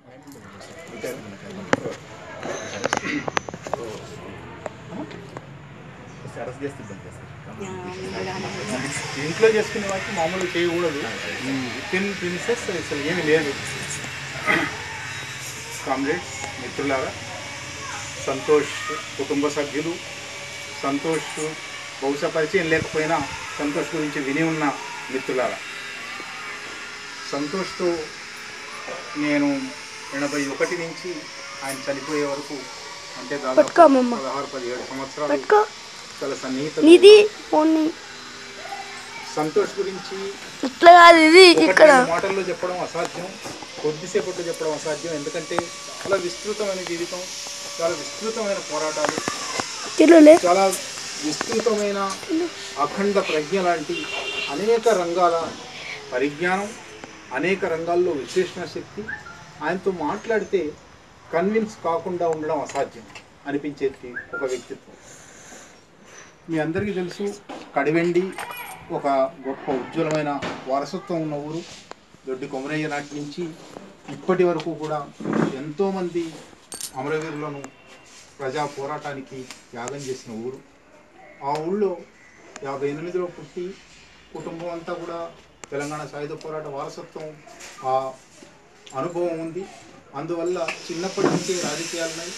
Arrest చేస్తే ఇబ్బంది చేస్తారు ఇంట్లో చేసుకునే వాటికి మామూలు చేయకూడదు విత్ ప్రిన్సెస్ అసలు ఏమీ లేదు కామ్రేడ్స్ మిత్రులారా సంతోష్ కుటుంబ సభ్యులు సంతోష్ బహుశా పరిచయం లేకపోయినా సంతోష్ గురించి విని ఉన్న మిత్రులారా సంతోష్తో నేను ఎనభై ఒకటి నుంచి ఆయన చనిపోయే వరకు అంటే దాదాపు పట్టుకో అమ్మమ్మ. పదహారు పదిహేడు సంవత్సరాలు పట్టుకో చాలా సన్నిహిత నీది ఫోన్ని సంతోష్ గురించి ఇట్లా కాదు ఇది ఒకటి ఇక్కడ రెండు మాటల్లో చెప్పడం అసాధ్యం కొద్దిసేపట్లో చెప్పడం అసాధ్యం ఎందుకంటే చాలా విస్తృతమైన జీవితం చాలా విస్తృతమైన పోరాటాలు తెలుగులే చాలా విస్తృతమైన అఖండ ప్రజ్ఞ లాంటి అనేక రంగాల పరిజ్ఞానం అనేక రంగాల్లో విశ్లేషణ శక్తి ఆయనతో మాట్లాడితే కన్విన్స్ కాకుండా ఉండడం అసాధ్యం అనిపించేది ఒక వ్యక్తిత్వం మీ అందరికీ తెలుసు కడివెండి ఒక గొప్ప ఉజ్వలమైన వారసత్వం ఉన్న ఊరు దొడ్డి కొమరయ్య నాటి నుంచి ఇప్పటి వరకు కూడా ఎంతోమంది అమరవీరులను ప్రజా పోరాటానికి త్యాగం చేసిన ఊరు ఆ ఊళ్ళో యాభై ఎనిమిదిలో పుట్టి కుటుంబం అంతా కూడా తెలంగాణ సాయుధ పోరాట వారసత్వం ఆ అనుభవం ఉంది అందువల్ల చిన్నప్పటి నుంచే రాజకీయాలున్నాయి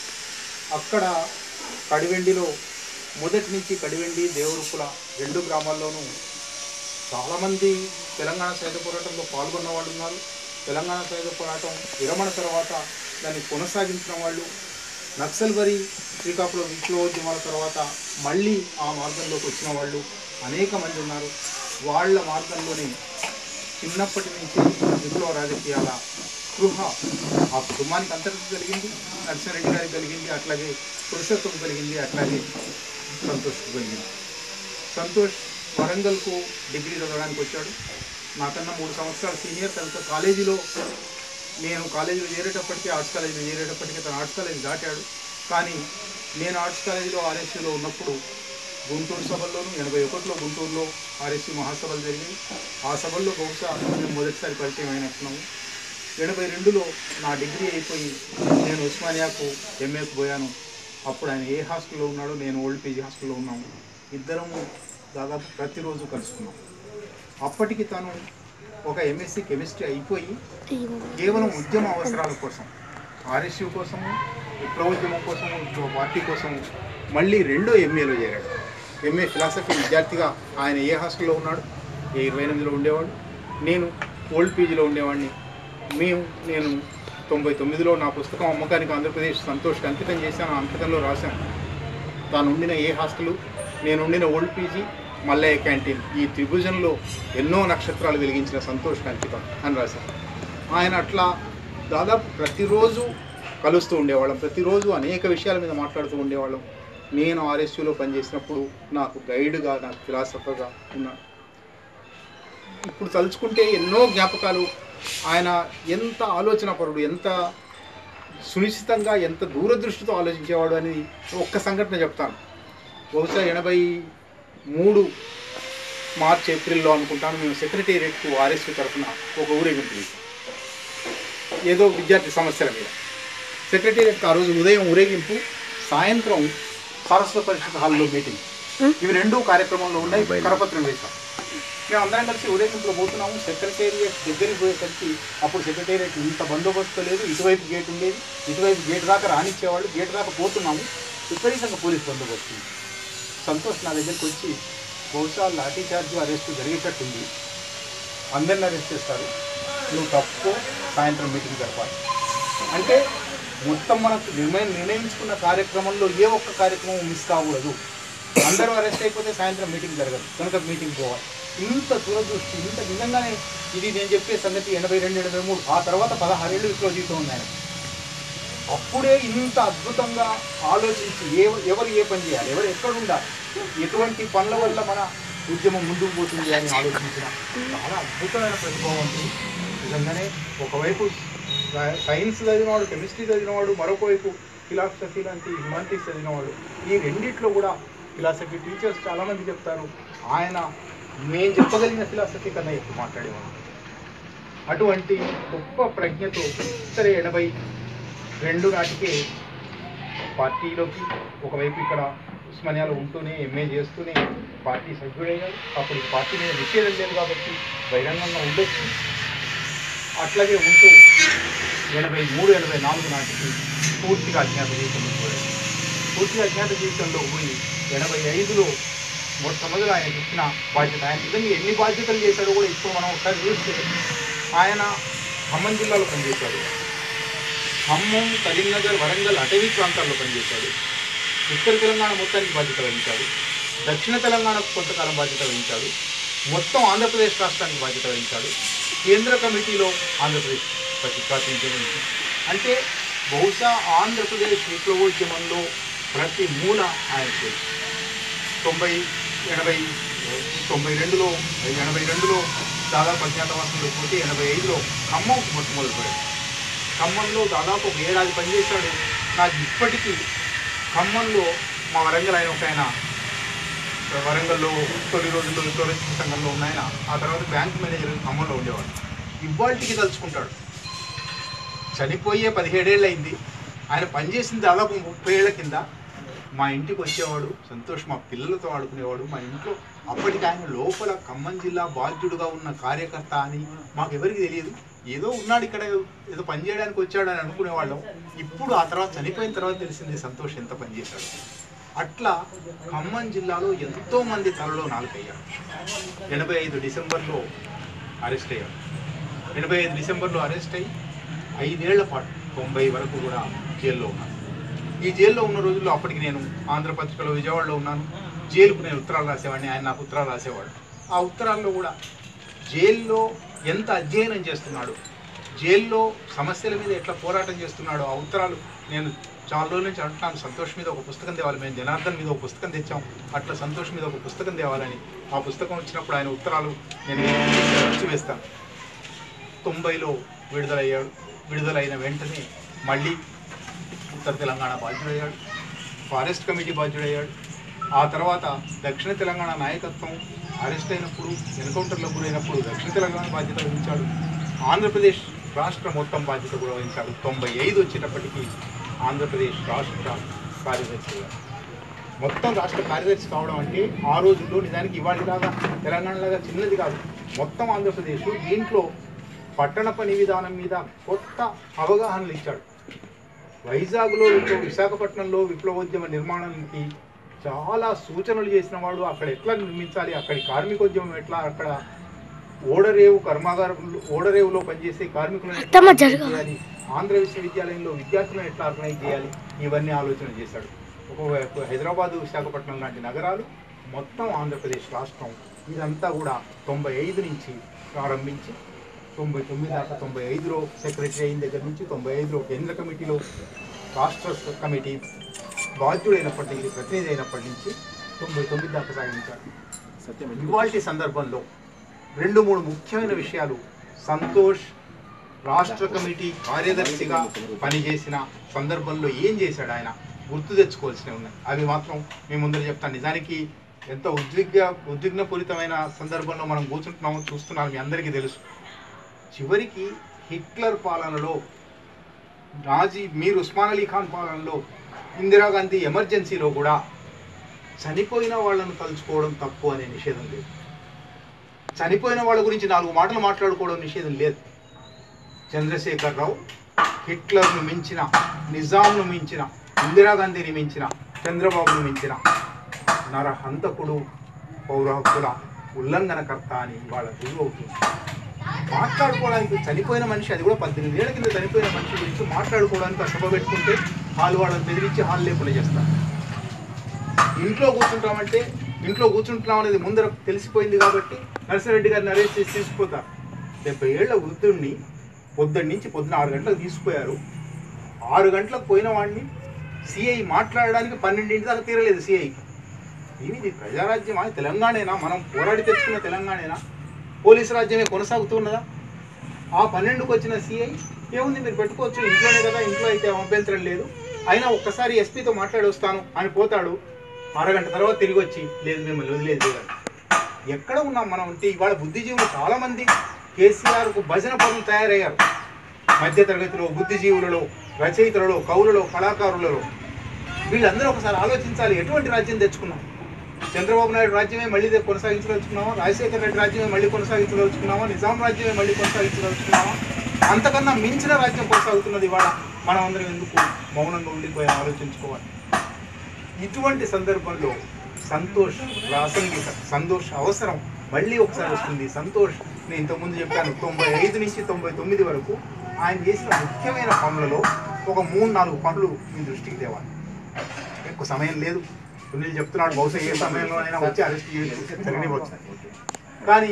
అక్కడ కడివెండిలో మొదటి నుంచి కడివెండి దేవరుపుల రెండు గ్రామాల్లోనూ చాలామంది తెలంగాణ సాయుధ పోరాటంలో పాల్గొన్న వాళ్ళు ఉన్నారు తెలంగాణ సాయుధ పోరాటం విరమణ తర్వాత దాన్ని కొనసాగించిన వాళ్ళు నక్సల్బరి శ్రీకాకుళం విప్లవోద్యమాల తర్వాత మళ్ళీ ఆ మార్గంలోకి వచ్చిన వాళ్ళు అనేక మంది ఉన్నారు వాళ్ళ మార్గంలోనే చిన్నప్పటి నుంచి విప్లవ రాజకీయాల స్పృహ ఆ కుటుంబానికి అంతటికి కలిగింది నరసింహారెడ్డి గారికి కలిగింది అట్లాగే పురుషత్వం కలిగింది అట్లాగే సంతోష్కు కలిగింది సంతోష్ వరంగల్కు డిగ్రీ చదవడానికి వచ్చాడు నాకన్నా మూడు సంవత్సరాలు సీనియర్ కనుక కాలేజీలో నేను కాలేజీలో చేరేటప్పటికీ ఆర్ట్స్ కాలేజీలో చేరేటప్పటికీ తను ఆర్ట్స్ కాలేజీ దాటాడు కానీ నేను ఆర్ట్స్ కాలేజీలో ఆర్ఎస్సీలో ఉన్నప్పుడు గుంటూరు సభల్లోనూ ఎనభై ఒకటిలో గుంటూరులో ఆర్ఎస్సీ మహాసభలు జరిగాయి ఆ సభల్లో బహుశా మేము మొదటిసారి పరిచయం అయినట్టున్నాము ఎనభై రెండులో నా డిగ్రీ అయిపోయి నేను ఉస్మానియాకు ఎంఏకు పోయాను అప్పుడు ఆయన ఏ హాస్టల్లో ఉన్నాడో నేను ఓల్డ్ పీజీ హాస్టల్లో ఉన్నాము ఇద్దరము దాదాపు ప్రతిరోజు కలుసుకున్నాం అప్పటికి తను ఒక ఎంఎస్సి కెమిస్ట్రీ అయిపోయి కేవలం ఉద్యమ అవసరాల కోసం ఆర్ఎస్యూ కోసము విప్లవోద్యమం కోసము ఇంకో పార్టీ కోసము మళ్ళీ రెండో ఎంఏలో చేరాడు ఎంఏ ఫిలాసఫీ విద్యార్థిగా ఆయన ఏ హాస్టల్లో ఉన్నాడు ఏ ఇరవై ఎనిమిదిలో ఉండేవాడు నేను ఓల్డ్ పీజీలో ఉండేవాడిని మేము నేను తొంభై తొమ్మిదిలో నా పుస్తకం అమ్మకానికి ఆంధ్రప్రదేశ్ సంతోష్కి అంకితం చేశాను ఆ అంకితంలో రాశాను తాను ఉండిన ఏ హాస్టలు నేను ఉండిన ఓల్డ్ పీజీ మల్లయ్య క్యాంటీన్ ఈ త్రిభుజంలో ఎన్నో నక్షత్రాలు వెలిగించిన సంతోష్ అంకితం అని రాశాను ఆయన అట్లా దాదాపు ప్రతిరోజు కలుస్తూ ఉండేవాళ్ళం ప్రతిరోజు అనేక విషయాల మీద మాట్లాడుతూ ఉండేవాళ్ళం నేను ఆర్ఎస్యూలో పనిచేసినప్పుడు నాకు గైడ్గా నాకు ఫిలాసఫర్గా ఉన్నాడు ఇప్పుడు తలుచుకుంటే ఎన్నో జ్ఞాపకాలు ఆయన ఎంత ఆలోచనాపరుడు ఎంత సునిశ్చితంగా ఎంత దూరదృష్టితో ఆలోచించేవాడు అనేది ఒక్క సంఘటన చెప్తాను బహుశా ఎనభై మూడు మార్చ్ ఏప్రిల్లో అనుకుంటాను మేము సెక్రటేరియట్కు ఆర్ఎస్యూ తరఫున ఒక ఊరేగింపు చేశాం ఏదో విద్యార్థి సమస్యల మీద సెక్రటేరియట్కి ఆ రోజు ఉదయం ఊరేగింపు సాయంత్రం సరస్వత పరిషత్ హాల్లో మీటింగ్ ఇవి రెండు కార్యక్రమంలో ఉన్నాయి కరపత్రం వేశాం మేము అందరం కలిసి ఊరేగింపులో పోతున్నాము సెక్రటేరియట్ దగ్గరికి పోయేసరికి అప్పుడు సెక్రటేరియట్ ఇంత బందోబస్తు లేదు ఇటువైపు గేట్ ఉండేది ఇటువైపు గేట్ దాకా రానిచ్చేవాళ్ళు గేట్ దాకా పోతున్నాము విపరీతంగా పోలీస్ బందోబస్తు ఉంది. సంతోష్ నా దగ్గరికి వచ్చి బహుశా లాఠీ చార్జ్ అరెస్ట్ జరిగేటట్టుంది అందరిని అరెస్ట్ చేస్తారు నువ్వు తప్పు సాయంత్రం మీటింగ్ జరపాలి అంటే మొత్తం మనకు నిర్ణయం నిర్ణయించుకున్న కార్యక్రమంలో ఏ ఒక్క కార్యక్రమం మిస్ కాకూడదు అందరూ అరెస్ట్ అయిపోతే సాయంత్రం మీటింగ్ జరగదు కనుక మీటింగ్ పోవాలి ఇంత దూరదృష్టి ఇంత నిజంగానే ఇది నేను చెప్పే సంగతి ఎనభై రెండు ఎనభై మూడు ఆ తర్వాత పదహారేళ్ళు విప్లవ జీవితం ఉంది ఆయన అప్పుడే ఇంత అద్భుతంగా ఆలోచించి ఏ ఎవరు ఏ పని చేయాలి ఎవరు ఎక్కడ ఉండాలి ఎటువంటి పనుల వల్ల మన ఉద్యమం ముందుకు పోతుంది అని ఆలోచించిన చాలా అద్భుతమైన ప్రతిభావంతుడు నిజంగానే ఒకవైపు సై- సైన్స్ చదివినవాడు కెమిస్ట్రీ చదివినవాడు మరొక వైపు ఫిలాసఫీ లాంటి హ్యుమానిటీస్ చదివినవాడు ఈ రెండిట్లో కూడా ఫిలాసఫీ టీచర్స్ చాలామంది చెప్తారు ఆయన మేము చెప్పగలిగిన ఫిలాసఫీ కన్నా ఎక్కువ మాట్లాడేవాడు అటువంటి గొప్ప ప్రజ్ఞతో సరే ఎనభై రెండు నాటికే పార్టీలోకి ఒకవైపు ఇక్కడ ఉస్మానియాలో ఉంటూనే ఎంఏ చేస్తూనే పార్టీ సభ్యుడయ్యాడు అప్పుడు ఈ పార్టీ మీద నిషేధం లేదు కాబట్టి బహిరంగంగా ఉండొచ్చు అట్లాగే ఉంటూ ఎనభై మూడు ఎనభై నాలుగు నాటికి పూర్తిగా అజ్ఞాత జీవితంలో పోయాడు పూర్తిగా అజ్ఞాత జీవితంలో పోయి ఎనభై ఐదులో మొట్టమొదటి ఆయన ఇచ్చిన బాధ్యత ఆయన నిజంగా ఎన్ని బాధ్యతలు చేశాడో కూడా ఇప్పుడు మనం ఒకసారి చూస్తే ఆయన ఖమ్మం జిల్లాలో పనిచేశాడు ఖమ్మం కరీంనగర్ వరంగల్ అటవీ ప్రాంతాల్లో పనిచేశాడు ఉత్తర తెలంగాణ మొత్తానికి బాధ్యత వహించాడు దక్షిణ తెలంగాణకు కొంతకాలం బాధ్యత వహించాడు మొత్తం ఆంధ్రప్రదేశ్ రాష్ట్రానికి బాధ్యత వహించాడు కేంద్ర కమిటీలో ఆంధ్రప్రదేశ్ ప్రతి ప్రాతినిధ్యం అంటే బహుశా ఆంధ్రప్రదేశ్ విప్లవోద్యమంలో ప్రతి మూల ఆయన తెలుసు తొంభై ఎనభై తొంభై రెండులో ఎనభై రెండులో దాదాపు అజ్ఞాతవాసంలో పోతే ఎనభై ఐదులో ఖమ్మం మొట్టమొదలుపోయాడు ఖమ్మంలో దాదాపు ఒక ఏడాది పనిచేశాడు నాకు ఇప్పటికీ ఖమ్మంలో మా వరంగల్ ఆయన ఒక ఆయన వరంగల్లో తొలి రోజుల్లో విప్లవోద్యమ సంఘంలో ఉన్నాయన ఆ తర్వాత బ్యాంక్ మేనేజర్ ఖమ్మంలో ఉండేవాడు ఇవాళకి తలుచుకుంటాడు చనిపోయే పదిహేడేళ్ళు అయింది ఆయన పనిచేసింది దాదాపు ముప్పై ఏళ్ల కింద మా ఇంటికి వచ్చేవాడు సంతోష్ మా పిల్లలతో ఆడుకునేవాడు మా ఇంట్లో అప్పటికి ఆయన లోపల ఖమ్మం జిల్లా బాధ్యుడుగా ఉన్న కార్యకర్త అని మాకు ఎవరికి తెలియదు ఏదో ఉన్నాడు ఇక్కడ ఏదో పని చేయడానికి వచ్చాడు అని అనుకునేవాళ్ళం ఇప్పుడు ఆ తర్వాత చనిపోయిన తర్వాత తెలిసింది సంతోష్ ఎంత పని చేశాడు అట్లా ఖమ్మం జిల్లాలో ఎంతో మంది తలలో నాలుకయ్యారు ఎనభై ఐదు డిసెంబర్లో అరెస్ట్ అయ్యాడు ఎనభై ఐదు డిసెంబర్లో అరెస్ట్ అయ్యి ఐదేళ్ల పాటు తొంభై వరకు కూడా జైల్లో ఉన్నాను ఈ జైల్లో ఉన్న రోజుల్లో అప్పటికి నేను ఆంధ్రపత్రికలో విజయవాడలో ఉన్నాను జైలుకు నేను ఉత్తరాలు రాసేవాడిని ఆయన నాకు ఉత్తరాలు రాసేవాడు ఆ ఉత్తరాల్లో కూడా జైల్లో ఎంత అధ్యయనం చేస్తున్నాడు జైల్లో సమస్యల మీద ఎట్లా పోరాటం చేస్తున్నాడో ఆ ఉత్తరాలు నేను చాలా రోజుల నుంచి అంటున్నాను సంతోష్ మీద ఒక పుస్తకం తేవాలి మేము జనార్దన్ మీద ఒక పుస్తకం తెచ్చాం అట్లా సంతోష్ మీద ఒక పుస్తకం తేవాలని ఆ పుస్తకం వచ్చినప్పుడు ఆయన ఉత్తరాలు నేను వచ్చి వేస్తాను తొంభైలో విడుదలయ్యాడు విడుదలైన వెంటనే మళ్ళీ ఉత్తర తెలంగాణ బాధ్యుడయ్యాడు ఫారెస్ట్ కమిటీ బాధ్యుడయ్యాడు ఆ తర్వాత దక్షిణ తెలంగాణ నాయకత్వం అరెస్ట్ అయినప్పుడు ఎన్కౌంటర్లో గురైనప్పుడు దక్షిణ తెలంగాణ బాధ్యత వహించాడు ఆంధ్రప్రదేశ్ రాష్ట్ర మొత్తం బాధ్యత కూడా వహించాడు తొంభై ఐదు వచ్చేటప్పటికి ఆంధ్రప్రదేశ్ రాష్ట్ర కార్యదర్శి అయ్యాడు. మొత్తం రాష్ట్ర కార్యదర్శి కావడం అంటే ఆ రోజుల్లో నిజానికి ఇవాళలాగా తెలంగాణలాగా చిన్నది కాదు మొత్తం ఆంధ్రప్రదేశ్ దీంట్లో పట్టణ పని విధానం మీద కొత్త అవగాహనలు ఇచ్చాడు వైజాగ్లో విప్లవ విశాఖపట్నంలో విప్లవోద్యమ నిర్మాణానికి చాలా సూచనలు చేసిన వాడు అక్కడ ఎట్లా నిర్మించాలి అక్కడి కార్మికోద్యమం ఎట్లా అక్కడ ఓడరేవు కర్మాగారం ఓడరేవులో పనిచేసే కార్మికులను ఎట్లా అత్తమ్మ ఆర్గనైజ్ జరగ. చేయాలి ఆంధ్ర విశ్వవిద్యాలయంలో విద్యార్థులను ఎట్లా ఆర్గనైజ్ చేయాలి ఇవన్నీ ఆలోచన చేశాడు ఒకవైపు హైదరాబాదు విశాఖపట్నం లాంటి నగరాలు మొత్తం ఆంధ్రప్రదేశ్ రాష్ట్రం ఇదంతా కూడా తొంభై ఐదు నుంచి ప్రారంభించి తొంభై తొమ్మిది దాకా తొంభై ఐదులో సెక్రటరీ అయిన దగ్గర నుంచి తొంభై ఐదులో కేంద్ర కమిటీలో రాష్ట్ర కమిటీ బాధ్యుడైనప్పటి నుంచి ప్రతినిధి అయినప్పటి నుంచి తొంభై తొమ్మిది దాకా సాగించారు ఇవాల్టి సందర్భంలో రెండు మూడు ముఖ్యమైన విషయాలు సంతోష్ రాష్ట్ర కమిటీ కార్యదర్శిగా పనిచేసిన సందర్భంలో ఏం చేశాడు ఆయన గుర్తు తెచ్చుకోవాల్సినవి ఉన్నాయి అవి మాత్రం మీ ముందర చెప్తాను నిజానికి ఎంత ఉద్విగ్న ఉద్విగ్నపూరితమైన సందర్భంలో మనం కూర్చుంటున్నామో చూస్తున్నాం మీ అందరికీ తెలుసు చివరికి హిట్లర్ పాలనలో నాజీ మీర్ ఉస్మాన్ అలీ ఖాన్ పాలనలో ఇందిరాగాంధీ ఎమర్జెన్సీలో కూడా చనిపోయిన వాళ్ళను తలుచుకోవడం తప్పు అనే నిషేధం లేదు చనిపోయిన వాళ్ళ గురించి నాలుగు మాటలు మాట్లాడుకోవడం నిషేధం లేదు చంద్రశేఖర్ రావు హిట్లర్ను మించిన నిజాంను మించిన ఇందిరాగాంధీని మించిన చంద్రబాబును మించిన నరహంతకుడు పౌర హక్కుల ఉల్లంఘనకర్త అని వాళ్ళ రుజువు అవుతుంది మాట్లాడుకోవడానికి చనిపోయిన మనిషి అది కూడా పద్దెనిమిది ఏళ్ల కింద చనిపోయిన మనిషి గురించి మాట్లాడుకోవడానికి సభ పెట్టుకుంటే హాల్ వాళ్ళని బెదిరించి హాల్ లేకుండా చేస్తారు ఇంట్లో కూర్చుంటామంటే ఇంట్లో కూర్చుంటున్నాం అనేది ముందర తెలిసిపోయింది కాబట్టి నరసింహరెడ్డి గారిని అరెస్ట్ చేసి తీసుకుపోతారు డెబ్బై ఏళ్ల వృద్ధుడిని పొద్దున్న నుంచి పొద్దున ఆరు గంటలకు తీసుకుపోయారు ఆరు గంటలకు పోయిన వాడిని సిఐ మాట్లాడడానికి పన్నెండింటి దాకా తీరలేదు సిఐకి ఇది ప్రజారాజ్యమా తెలంగాణేనా మనం పోరాడి తెచ్చుకున్న తెలంగాణేనా పోలీసు రాజ్యమే కొనసాగుతున్నదా ఆ పన్నెండుకు వచ్చిన సిఐ ఏముంది మీరు పెట్టుకోవచ్చు ఇంట్లోనే కదా ఇంట్లో అయితే అభ్యంతరం లేదు అయినా ఒక్కసారి ఎస్పీతో మాట్లాడి వస్తాను అని పోతాడు అరగంట తర్వాత తిరిగి వచ్చి లేదు మిమ్మల్ని వదిలేదు లేదు అని. ఎక్కడ ఉన్నాం మనం అంటే ఇవాళ బుద్ధిజీవులు చాలామంది కేసీఆర్కు భజన పనులు తయారయ్యారు మధ్యతరగతిలో బుద్ధిజీవులలో రచయితలలో కవులలో కళాకారులలో వీళ్ళందరూ ఒకసారి ఆలోచించాలి ఎటువంటి రాజ్యం తెచ్చుకున్నాం చంద్రబాబు నాయుడు రాజ్యమే మళ్ళీ దే- కొనసాగించదలుచుకున్నామా రాజశేఖర రెడ్డి రాజ్యమే మళ్ళీ కొనసాగించదలుచుకున్నామా నిజాం రాజ్యమే మళ్ళీ కొనసాగించదలుచుకున్నామా అంతకన్నా మించిన రాజ్యం కొనసాగుతున్నది ఇవాళ మనం అందరం ఎందుకు మౌనంగా ఉండిపోయి ఆలోచించుకోవాలి ఇటువంటి సందర్భంలో సంతోష్ ప్రాసంగిక సంతోష్ అవసరం మళ్ళీ ఒకసారి వస్తుంది సంతోష్ నేను ఇంతకుముందు చెప్పాను తొంభై ఐదు నుంచి తొంభై తొమ్మిది వరకు ఆయన చేసిన ముఖ్యమైన పనులలో ఒక మూడు నాలుగు పనులు మీ దృష్టికి తేవాలి ఎక్కువ సమయం లేదు సునీల్ చెప్తున్నాడు బహుశా ఏ సమయంలో అయినా వచ్చి అరెస్ట్ చేయొచ్చు జరగనివచ్చు కానీ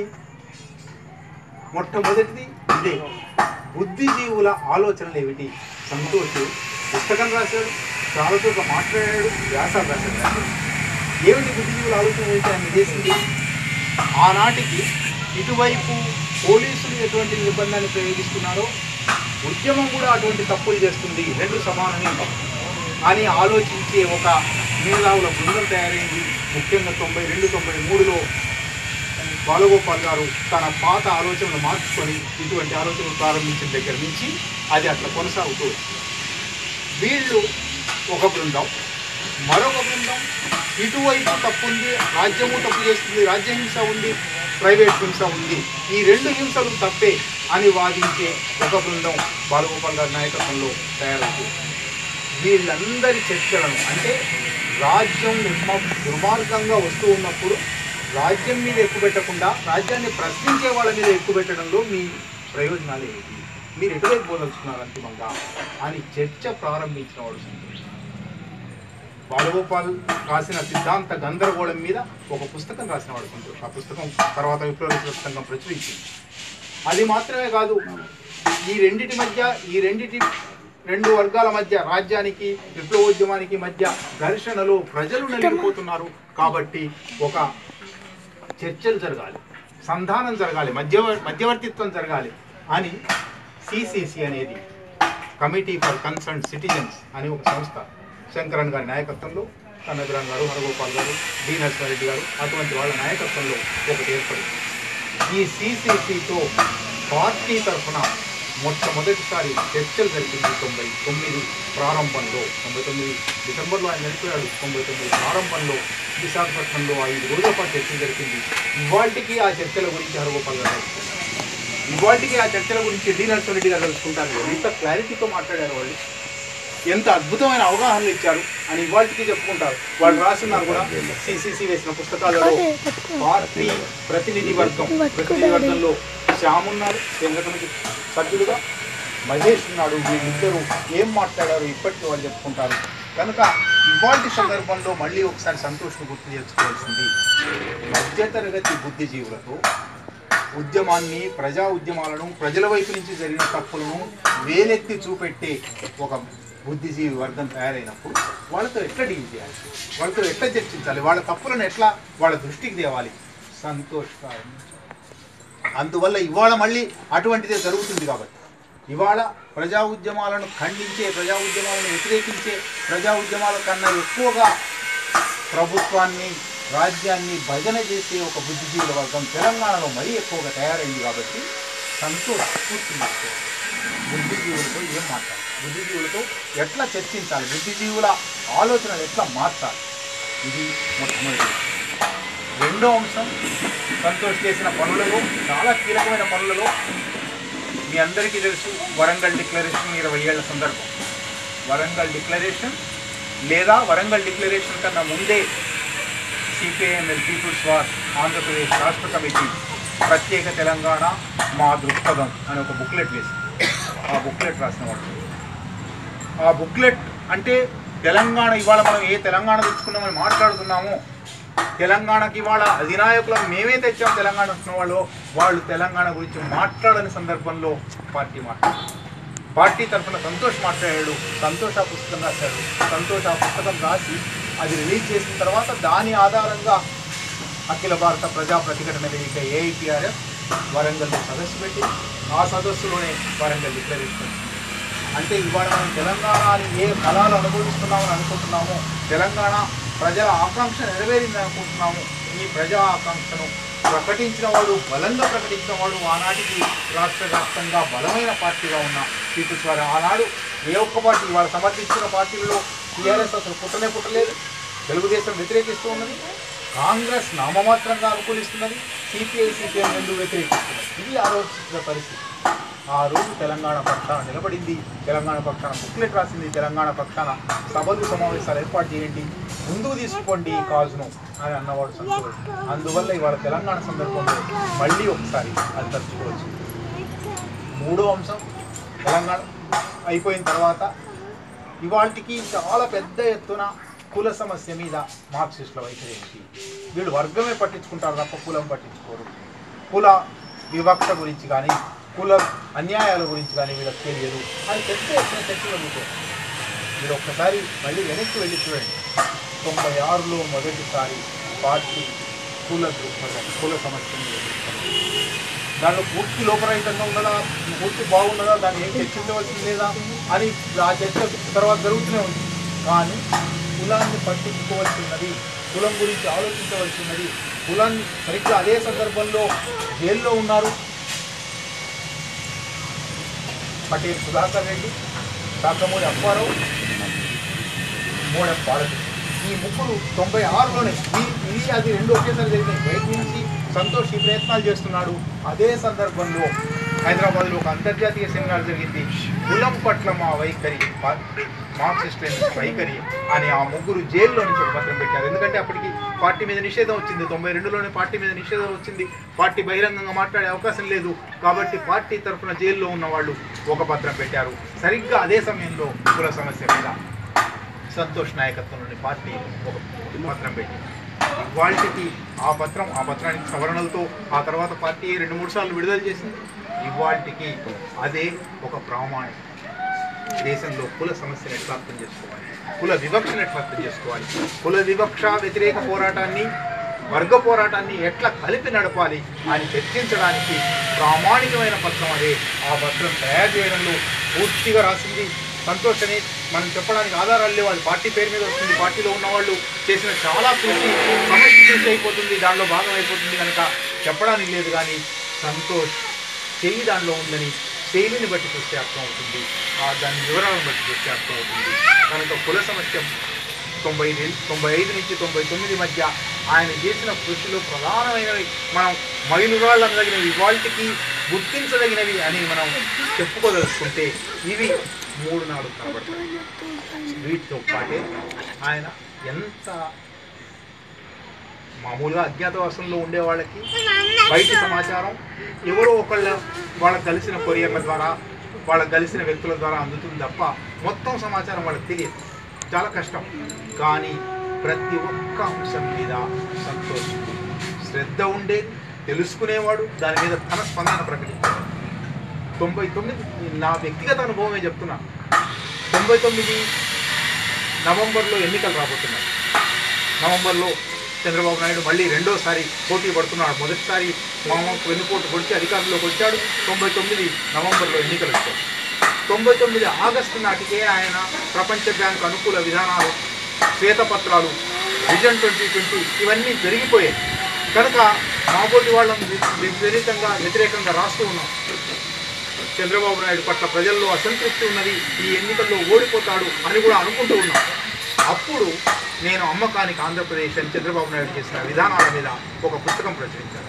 మొట్టమొదటిది ఇదే బుద్ధిజీవుల ఆలోచనలు ఏమిటి సంతోష్ పుస్తకం రాశాడు చాలా చోట్ల మాట్లాడాడు వ్యాసాలు రాశాడు ఏమిటి బుద్ధిజీవుల ఆలోచన ఏమిటి ఆయన చేసింది ఆనాటికి ఇటువైపు పోలీసులు ఎటువంటి నిర్బంధాన్ని ప్రయోగిస్తున్నారో ఉద్యమం కూడా అటువంటి తప్పులు చేస్తుంది రెండు సమానమే అని ఆలోచించే ఒక మేధావుల బృందం తయారైంది ముఖ్యంగా తొంభై రెండు తొంభై మూడులో బాలగోపాల్ గారు తన పాత ఆలోచనలు మార్చుకొని ఇటువంటి ఆలోచనలు ప్రారంభించిన దగ్గర నుంచి అది అట్లా కొనసాగుతూ వచ్చింది. వీళ్ళు ఒక బృందం మరొక బృందం ఇటువైపు తప్పు ఉంది రాజ్యము తప్పు చేస్తుంది రాజ్య హింస ఉంది ప్రైవేట్ హింస ఉంది ఈ రెండు హింసలు తప్పే అని వాదించే ఒక బృందం బాలగోపాల్ గారి నాయకత్వంలో తయారవుతుంది వీళ్ళందరి చర్చలను అంటే రాజ్యం నిర్మ దుర్మార్గంగా వస్తూ ఉన్నప్పుడు రాజ్యం మీద ఎక్కువ పెట్టకుండా రాజ్యాన్ని ప్రశ్నించే వాళ్ళ మీద ఎక్కువ పెట్టడంలో మీ ప్రయోజనాలు ఏమిటి మీరు ఎటువైపు పోదలుచుకున్నారు అంతిమంగా అని చర్చ ప్రారంభించిన వాడు సంతోష్ బాలగోపాల్ రాసిన సిద్ధాంత గందరగోళం మీద ఒక పుస్తకం రాసిన వాడు సంతోష్ ఆ పుస్తకం తర్వాత విప్లవ పుస్తకం ప్రచురించింది అది మాత్రమే కాదు ఈ రెండిటి మధ్య ఈ రెండిటి రెండు వర్గాల మధ్య రాజ్యానికి విప్లవోద్యమానికి మధ్య ఘర్షణలు ప్రజలు నలిగిపోతున్నారు కాబట్టి ఒక చర్చలు జరగాలి సంధానం జరగాలి మధ్య మధ్యవర్తిత్వం జరగాలి అని సిసిసి అనేది కమిటీ ఫర్ కన్సర్న్ సిటిజన్స్ అని ఒక సంస్థ శంకరన్ గారి నాయకత్వంలో కన్నగ్రాన్ గారు హరగోపాల్ గారు డి నరసింహారెడ్డి గారు అటువంటి వాళ్ళ నాయకత్వంలో ఒకటి ఏర్పడింది ఈ సిసిసితో పార్టీ తరఫున మొట్టమొదటిసారి చర్చలు జరిగింది తొంభై తొమ్మిది ప్రారంభంలో తొంభై తొమ్మిది డిసెంబర్లో ఆయన నడిపాడు తొంభై తొమ్మిది ప్రారంభంలో విశాఖపట్నంలో ఐదు రోజుల పాటు చర్చ జరిగింది ఇవాళకి ఆ చర్చల గురించి హరగోపాల్ గారు తెలుసుకున్నారు. ఇవాళకి ఆ చర్చల గురించి డి నరసింహారెడ్డి గారు తెలుసుకుంటారు ఎంత క్లారిటీతో మాట్లాడారు వాళ్ళు ఎంత అద్భుతమైన అవగాహనలు ఇచ్చారు అని ఇవాళకి చెప్పుకుంటారు వాళ్ళు రాస్తున్నారు కూడా సిసిసి వేసిన పుస్తకాలలో పార్టీ ప్రతినిధి వర్గం ప్రతినిధి వర్గంలో శ్యామ్ ఉన్నాడు కేంద్ర కమిటీ సభ్యులుగా మహేష్ ఉన్నాడు వీళ్ళిద్దరూ ఏం మాట్లాడారు ఇప్పటికీ వాళ్ళు చెప్పుకుంటారు కనుక ఇవాటి సందర్భంలో మళ్ళీ ఒకసారి సంతోషం గుర్తు చేసుకోవాల్సింది మధ్యతరగతి బుద్ధిజీవులతో ఉద్యమాన్ని ప్రజా ఉద్యమాలను ప్రజల వైపు నుంచి జరిగిన తప్పులను వేలెత్తి చూపెట్టే ఒక బుద్ధిజీవి వర్గం తయారైనప్పుడు వాళ్ళతో ఎట్లా డీల్ చేయాలి వాళ్ళతో ఎట్లా చర్చించాలి వాళ్ళ తప్పులను ఎట్లా వాళ్ళ దృష్టికి తేవాలి సంతోషకరం అందువల్ల ఇవాళ మళ్ళీ అటువంటిదే జరుగుతుంది కాబట్టి ఇవాళ ప్రజా ఉద్యమాలను ఖండించే ప్రజా ఉద్యమాలను వ్యతిరేకించే ప్రజా ఉద్యమాల కన్నా ఎక్కువగా ప్రభుత్వాన్ని రాజ్యాన్ని భజన చేసే ఒక బుద్ధిజీవుల వర్గం తెలంగాణలో మరీ ఎక్కువగా తయారైంది కాబట్టి సంతోష స్ఫూర్తి తీసుకోవాలి. బుద్ధిజీవులతో ఏం మాట్లాడాలి బుద్ధిజీవులతో ఎట్లా చర్చించాలి బుద్ధిజీవుల ఆలోచనలు ఎట్లా మార్చాలి ఇది మొట్టమొదటి రెండో అంశం సంతోష్ చేసిన పనులలో చాలా కీలకమైన పనులలో మీ అందరికీ తెలుసు వరంగల్ డిక్లరేషన్ ఇరవై ఏళ్ల సందర్భం వరంగల్ డిక్లరేషన్ లేదా వరంగల్ డిక్లరేషన్ కన్నా ముందే సిపిఐఎంఎల్ పీపుల్స్ వార్ ఆంధ్రప్రదేశ్ రాష్ట్ర కమిటీ ప్రత్యేక తెలంగాణ మా దృక్పథం అని ఒక బుక్లెట్ వేసింది ఆ బుక్లెట్ రాసిన వాడు ఆ బుక్లెట్ అంటే తెలంగాణ ఇవాళ మనం ఏ తెలంగాణ తెచ్చుకున్నామని మాట్లాడుతున్నామో తెలంగాణకి ఇవాళ అధినాయకులను మేమే తెచ్చాం తెలంగాణ వచ్చిన వాళ్ళు వాళ్ళు తెలంగాణ గురించి మాట్లాడని సందర్భంలో పార్టీ మాట్లాడారు పార్టీ తరఫున సంతోష్ మాట్లాడాడు సంతోష్ ఆ పుస్తకం రాశాడు సంతోష్ ఆ పుస్తకం రాసి అది రిలీజ్ చేసిన తర్వాత దాని ఆధారంగా అఖిల భారత ప్రజా ప్రతిఘటన వేదిక ఏఐపిఆర్ఎఫ్ వరంగల్లో సదస్సు పెట్టి ఆ సదస్సులోనే వరంగల్ డిక్లరేషన్ వచ్చింది. అంటే ఇవాళ మనం తెలంగాణ అని ఏ ఫలాలు అనుభవిస్తున్నామని అనుకుంటున్నామో తెలంగాణ ప్రజల ఆకాంక్ష నెరవేరింది అనుకుంటున్నాము ఈ ప్రజా ఆకాంక్షను ప్రకటించిన వాడు బలంగా ప్రకటించిన వాడు ఆనాటికి రాష్ట్ర వ్యాప్తంగా బలమైన పార్టీగా ఉన్న పీపుల్స్ వారు ఆనాడు ఏ ఒక్క పార్టీ వాళ్ళు సమర్థించిన పార్టీలలో టీఆర్ఎస్ అసలు పుట్టనే పుట్టలేదు తెలుగుదేశం వ్యతిరేకిస్తూ ఉన్నది కాంగ్రెస్ నామమాత్రంగా అనుకూలిస్తున్నది సిపిఐ సిపిఎం రెండు వ్యతిరేకిస్తున్నది ఇది ఆలోచించిన పరిస్థితి ఆ రోజు తెలంగాణ పక్షాన నిలబడింది తెలంగాణ పక్షాన బుక్లెట్ రాసింది తెలంగాణ పక్షాన సభలు సమావేశాలు ఏర్పాటు చేయండి ముందుకు తీసుకోండి ఈ కాజును అని అన్నవాడు సంతోష్ అందువల్ల ఇవాళ తెలంగాణ సందర్భంలో మళ్ళీ ఒకసారి అది తలుచుకోవచ్చు మూడో అంశం తెలంగాణ అయిపోయిన తర్వాత ఇవాళకి చాలా పెద్ద ఎత్తున కుల సమస్య మీద మార్క్సిస్టుల వైఖరి ఏంటి వీళ్ళు వర్గమే పట్టించుకుంటారు తప్ప కులం పట్టించుకోరు కుల వివక్ష గురించి కానీ కుల అన్యాయాల గురించి కానీ వీళ్ళకి తెలియదు అని పెద్ద ఎత్తున చర్చ జరుగుతుంది మీరు ఒక్కసారి మళ్ళీ వెనక్కి వెళ్ళి చూడండి తొంభై ఆరులో మొదటిసారి పార్టీ కుల దృక్పథం కుల సమస్యను ఎదుర్కొంది దాంట్లో పూర్తి లోపరహితంగా ఉన్నదా పూర్తి బాగున్నదా దాన్ని ఏం చర్చించవలసింది లేదా అని ఆ చర్చ తర్వాత జరుగుతూనే ఉంది కానీ కులాన్ని పట్టించుకోవాల్సినది కులం గురించి ఆలోచించవలసినది కులాన్ని సరిగ్గా అదే సందర్భంలో జైల్లో ఉన్నారు పటేల్ సుధాకర్ రెడ్డి కాకమూడి అప్పారావు మోడెం పాలకి ఈ ముగ్గురు తొంభై ఆరులోనే ఈ ఇది అది రెండు ఒకేసారి జరిగినాయి బయట నుంచి సంతోష్ ఈ ప్రయత్నాలు చేస్తున్నాడు అదే సందర్భంలో హైదరాబాద్లో ఒక అంతర్జాతీయ సెమినార్ జరిగింది కులం పట్ల మా వైఖరి పా- మార్క్సిస్ట్ లెనినిస్ట్ వైఖరి అని ఆ ముగ్గురు జైల్లో నుంచి ఒక పత్రం పెట్టారు ఎందుకంటే అప్పటికి పార్టీ మీద నిషేధం వచ్చింది తొంభై రెండులోనే పార్టీ మీద నిషేధం వచ్చింది పార్టీ బహిరంగంగా మాట్లాడే అవకాశం లేదు కాబట్టి పార్టీ తరఫున జైల్లో ఉన్న వాళ్ళు ఒక పత్రం పెట్టారు సరిగ్గా అదే సమయంలో కుల సమస్య మీద సంతోష్ నాయకత్వంలోని పార్టీ ఒక పత్రం పెట్టింది ఇవాళకి ఆ పత్రం ఆ పత్రానికి సవరణలతో ఆ తర్వాత పార్టీ రెండు మూడు సార్లు విడుదల చేసింది ఇవాళకి అదే ఒక ప్రామాణిక దేశంలో కుల సమస్యను ఎట్లా అర్థం చేసుకోవాలి కుల వివక్షను ఎట్లా అర్థం చేసుకోవాలి కుల వివక్ష వ్యతిరేక పోరాటాన్ని వర్గ పోరాటాన్ని ఎట్లా కలిపి నడపాలి అని చర్చించడానికి ప్రామాణికమైన పత్రం అదే ఆ పత్రం తయారు చేయడంలో పూర్తిగా రాసింది సంతోష్ అని మనం చెప్పడానికి ఆధారాలు లేవు వాళ్ళు పార్టీ పేరు మీద వస్తుంది పార్టీలో ఉన్న వాళ్ళు చేసిన చాలా కృషి సమస్య కృషి అయిపోతుంది దానిలో భాగం అయిపోతుంది కనుక చెప్పడానికి లేదు కానీ సంతోష్ చెయ్యి దానిలో ఉందని శైలిని బట్టి చూస్తే అర్థమవుతుంది ఆ దాని వివరాలను బట్టి చూస్తే అర్థమవుతుంది కనుక కుల సమస్య తొంభై ఐదు తొంభై ఐదు నుంచి తొంభై తొమ్మిది మధ్య ఆయన చేసిన కృషిలో ప్రధానమైనవి మనం మైలురాళ్ళు అనదగినవి ఇవాళకి గుర్తించదగినవి అని మనం చెప్పుకోదలుచుకుంటే ఇవి మూడు నాలుగు కనబడతాయి వీటితో పాటే ఆయన ఎంత మామూలుగా అజ్ఞాతవాసంలో ఉండే వాళ్ళకి బయట సమాచారం ఎవరో ఒకళ్ళ వాళ్ళకి కలిసిన కొరియర్ల ద్వారా వాళ్ళకి కలిసిన వ్యక్తుల ద్వారా అందుతుంది తప్ప మొత్తం సమాచారం వాళ్ళకి తెలియదు చాలా కష్టం కానీ ప్రతి ఒక్క అంశం మీద సంతోషం శ్రద్ధ ఉండేది తెలుసుకునేవాడు దాని మీద తన స్పందన ప్రకటించాడు తొంభై తొమ్మిది నా వ్యక్తిగత అనుభవమే చెప్తున్నా తొంభై తొమ్మిది నవంబర్లో ఎన్నికలు రాబోతున్నాయి నవంబర్లో చంద్రబాబు నాయుడు మళ్ళీ రెండోసారి పోటీ పడుతున్నాడు మొదటిసారి మామూలు వెన్నుపోటు పొడిచి అధికారంలోకి వచ్చాడు తొంభై తొమ్మిది నవంబర్లో ఎన్నికలు వచ్చాయి తొంభై తొమ్మిది ఆగస్టు నాటికే ఆయన ప్రపంచ బ్యాంక్ అనుకూల విధానాలు శ్వేతపత్రాలు విజన్ ట్వంటీ ట్వంటీ ఇవన్నీ పెరిగిపోయాయి కనుక మాబోటి వాళ్ళం విపరీతంగా వ్యతిరేకంగా రాస్తూ ఉన్నాం చంద్రబాబు నాయుడు పట్ల ప్రజల్లో అసంతృప్తి ఉన్నది ఈ ఎన్నికల్లో ఓడిపోతాడు అని కూడా అనుకుంటూ ఉన్నాం అప్పుడు నేను అమ్మకానికి ఆంధ్రప్రదేశ్ అని చంద్రబాబు నాయుడు చేసిన విధానాల మీద ఒక పుస్తకం ప్రచురించాను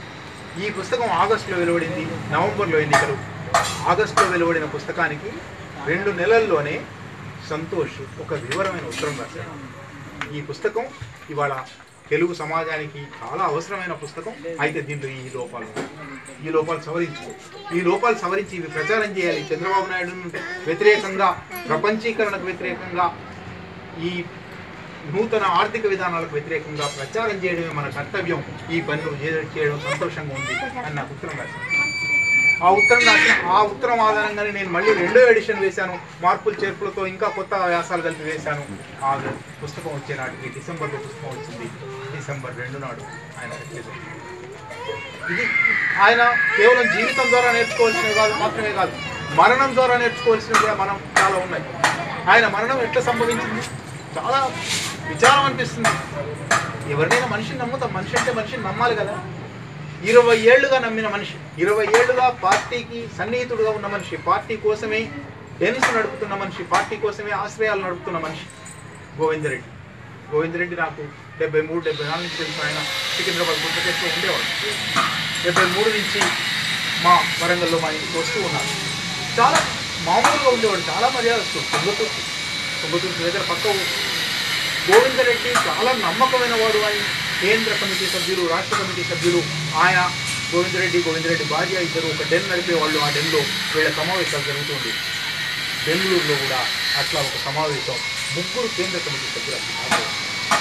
ఈ పుస్తకం ఆగస్టులో వెలువడింది నవంబర్లో ఎన్నికలు ఆగస్టులో వెలువడిన పుస్తకానికి రెండు నెలల్లోనే సంతోష్ ఒక వివరమైన ఉత్తరం రాశాడు ఈ పుస్తకం ఇవాళ తెలుగు సమాజానికి చాలా అవసరమైన పుస్తకం అయితే దీంట్లో ఈ లోపాలు ఉన్నాయి. ఈ లోపాలు సవరించుకో ఈ లోపాలు సవరించి ఇవి ప్రచారం చేయాలి చంద్రబాబు నాయుడు వ్యతిరేకంగా ప్రపంచీకరణకు వ్యతిరేకంగా ఈ నూతన ఆర్థిక విధానాలకు వ్యతిరేకంగా ప్రచారం చేయడమే మన కర్తవ్యం ఈ పనులు చే- చేయడం సంతోషంగా ఉంది అని నాకు ఉత్తరం రాశాను ఆ ఉత్తరం రాసిన ఆ ఉత్తరం ఆధారంగానే నేను మళ్ళీ రెండో ఎడిషన్ వేశాను మార్పులు చేర్పులతో ఇంకా కొత్త వ్యాసాలు కలిపి వేశాను ఆ పుస్తకం వచ్చే నాటికి డిసెంబర్లో పుస్తకం వచ్చింది డిసెంబర్ రెండు నాడు ఆయన వచ్చేది ఇది ఆయన కేవలం జీవితం ద్వారా నేర్చుకోవాల్సినవి కాదు మాత్రమే కాదు మరణం ద్వారా నేర్చుకోవాల్సినవి కూడా మనం చాలా ఉన్నాయి ఆయన మరణం ఎట్లా సంభవించింది చాలా విచారం అనిపిస్తుంది ఎవరినైనా మనిషిని నమ్ముతాం మనిషి అంటే మనిషిని నమ్మాలి కదా ఇరవై ఏళ్లుగా నమ్మిన మనిషి ఇరవై ఏళ్లుగా పార్టీకి సన్నిహితుడుగా ఉన్న మనిషి పార్టీ కోసమే డెన్స్ నడుపుతున్న మనిషి పార్టీ కోసమే ఆశ్రయాలు నడుపుతున్న మనిషి గోవిందరెడ్డి గోవిందరెడ్డి నాకు డెబ్బై మూడు డెబ్బై నాలుగు నుంచి తెలుసు ఆయన సికింద్రాబాద్ గుంటకెట్లో ఉండేవాడు డెబ్బై మూడు నుంచి మా వరంగల్లో మా ఇంటికి వస్తూ ఉన్నారు చాలా మామూలుగా ఉండేవాడు చాలా మర్యాదస్తు తుంగతుర్తి తుంగతుర్తి దగ్గర పక్క ఊరు. గోవిందరెడ్డి చాలా నమ్మకమైన వాడు అని కేంద్ర కమిటీ సభ్యులు రాష్ట్ర కమిటీ సభ్యులు ఆయన గోవిందరెడ్డి గోవిందరెడ్డి భార్య ఇద్దరు ఒక డెన్ నడిపే వాళ్ళు ఆ డెన్లో వీళ్ళ సమావేశాలు జరుగుతుంది బెంగళూరులో కూడా అట్లా ఒక సమావేశం ముగ్గురు కేంద్ర కమిటీ సభ్యులు అక్కడ హాజరయ్యారు.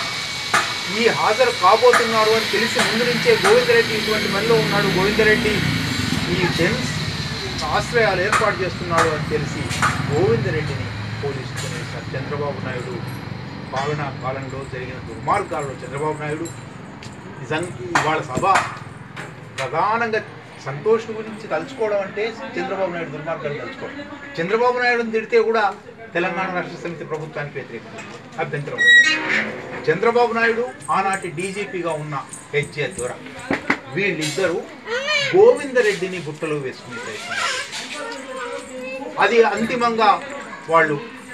ఈ హాజరు కాబోతున్నారు అని తెలిసి ముందు నుంచే గోవిందరెడ్డి ఇటువంటి పనిలో ఉన్నాడు గోవిందరెడ్డి ఈ డెన్స్ ఆశ్రయాలు ఏర్పాటు చేస్తున్నాడు అని తెలిసి గోవిందరెడ్డిని పోలీసులు కొనేశారు చంద్రబాబు నాయుడు పాలనా కాలంలో జరిగిన దుర్మార్గాల్లో చంద్రబాబు నాయుడు నిజంగా ఇవాళ సభ ప్రధానంగా సంతోష్ గురించి తలుచుకోవడం అంటే చంద్రబాబు నాయుడు దుర్మార్గాన్ని తలుచుకోవడం చంద్రబాబు నాయుడుని తిడితే కూడా తెలంగాణ రాష్ట్ర సమితి ప్రభుత్వానికి వ్యతిరేకం అభ్యంతరం చంద్రబాబు నాయుడు ఆనాటి డీజీపీగా ఉన్న హెచ్ఏ దొర వీళ్ళిద్దరూ గోవిందరెడ్డిని గుట్టలో వేసుకునే ప్రయత్నం అది అంతిమంగా వాళ్ళు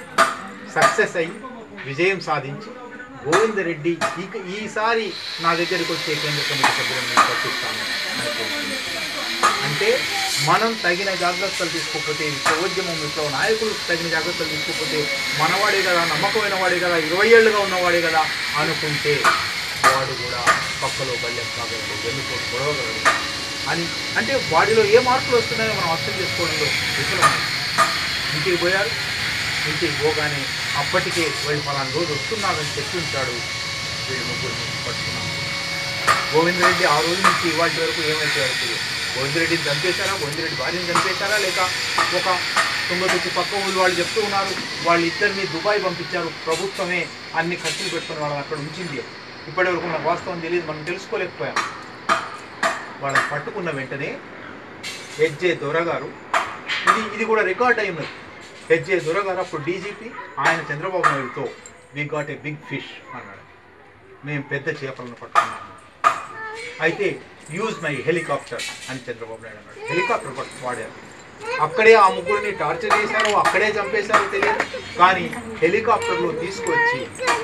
సక్సెస్ అయ్యి విజయం సాధించి గోవిందరెడ్డి ఇక ఈసారి నా దగ్గరికి వచ్చే కేంద్ర కమిటీ సభ్యులను నేను పట్టిస్తాను అని తెలిసింది. అంటే మనం తగిన జాగ్రత్తలు తీసుకోకపోతే విశ్వోద్యమం విప్లవ నాయకులు తగిన జాగ్రత్తలు తీసుకోకపోతే మనవాడే కదా నమ్మకమైన వాడే కదా ఇరవై ఏళ్ళుగా ఉన్నవాడే కదా అనుకుంటే వాడు కూడా పక్కలో బల్యం కాగలడు వెన్నుపోటు గొడవగలడు అని అంటే వాడిలో ఏ మార్పులు వస్తున్నాయో మనం అర్థం చేసుకోవడంలో విఫలం ఇంటికి పోయారు ఇంటికి పోగానే అప్పటికే వీళ్ళు ఫలానా రోజు వస్తున్నారని చెప్పి ఉంటాడు వీళ్ళు ముగ్గురిని పట్టుకున్నాం గోవిందరెడ్డి ఆ రోజు నుంచి ఇవాటి వరకు ఏమైతే వరకు గోవిందరెడ్డిని చంపేశారా గోవిందరెడ్డి భార్యని చంపేశారా లేక ఒక తుంగతుర్తి పక్క ఊళ్ళు వాళ్ళు చెప్తూ ఉన్నారు వాళ్ళు ఇద్దరిని దుబాయ్ పంపించారు ప్రభుత్వమే అన్ని ఖర్చులు పెట్టుకుని వాళ్ళని అక్కడ ఉంచింది ఇప్పటి వరకు నాకు వాస్తవం తెలియదు మనం తెలుసుకోలేకపోయాం వాళ్ళని పట్టుకున్న వెంటనే హెచ్జే దొరగారు ఇది ఇది కూడా రికార్డ్ అయి ఉన్నది హెచ్జే దొరగారు అప్పుడు డీజీపీ ఆయన చంద్రబాబు నాయుడుతో we got a big fish అన్నాడు మేము పెద్ద చేపలను పట్టుకున్నాము అయితే యూజ్ మై హెలికాప్టర్ అని చంద్రబాబు నాయుడు అన్నాడు హెలికాప్టర్ పట్టు వాడారు అక్కడే ఆ ముగ్గురిని టార్చర్ చేశారో అక్కడే చంపేశారో తెలియదు కానీ హెలికాప్టర్లో తీసుకొచ్చి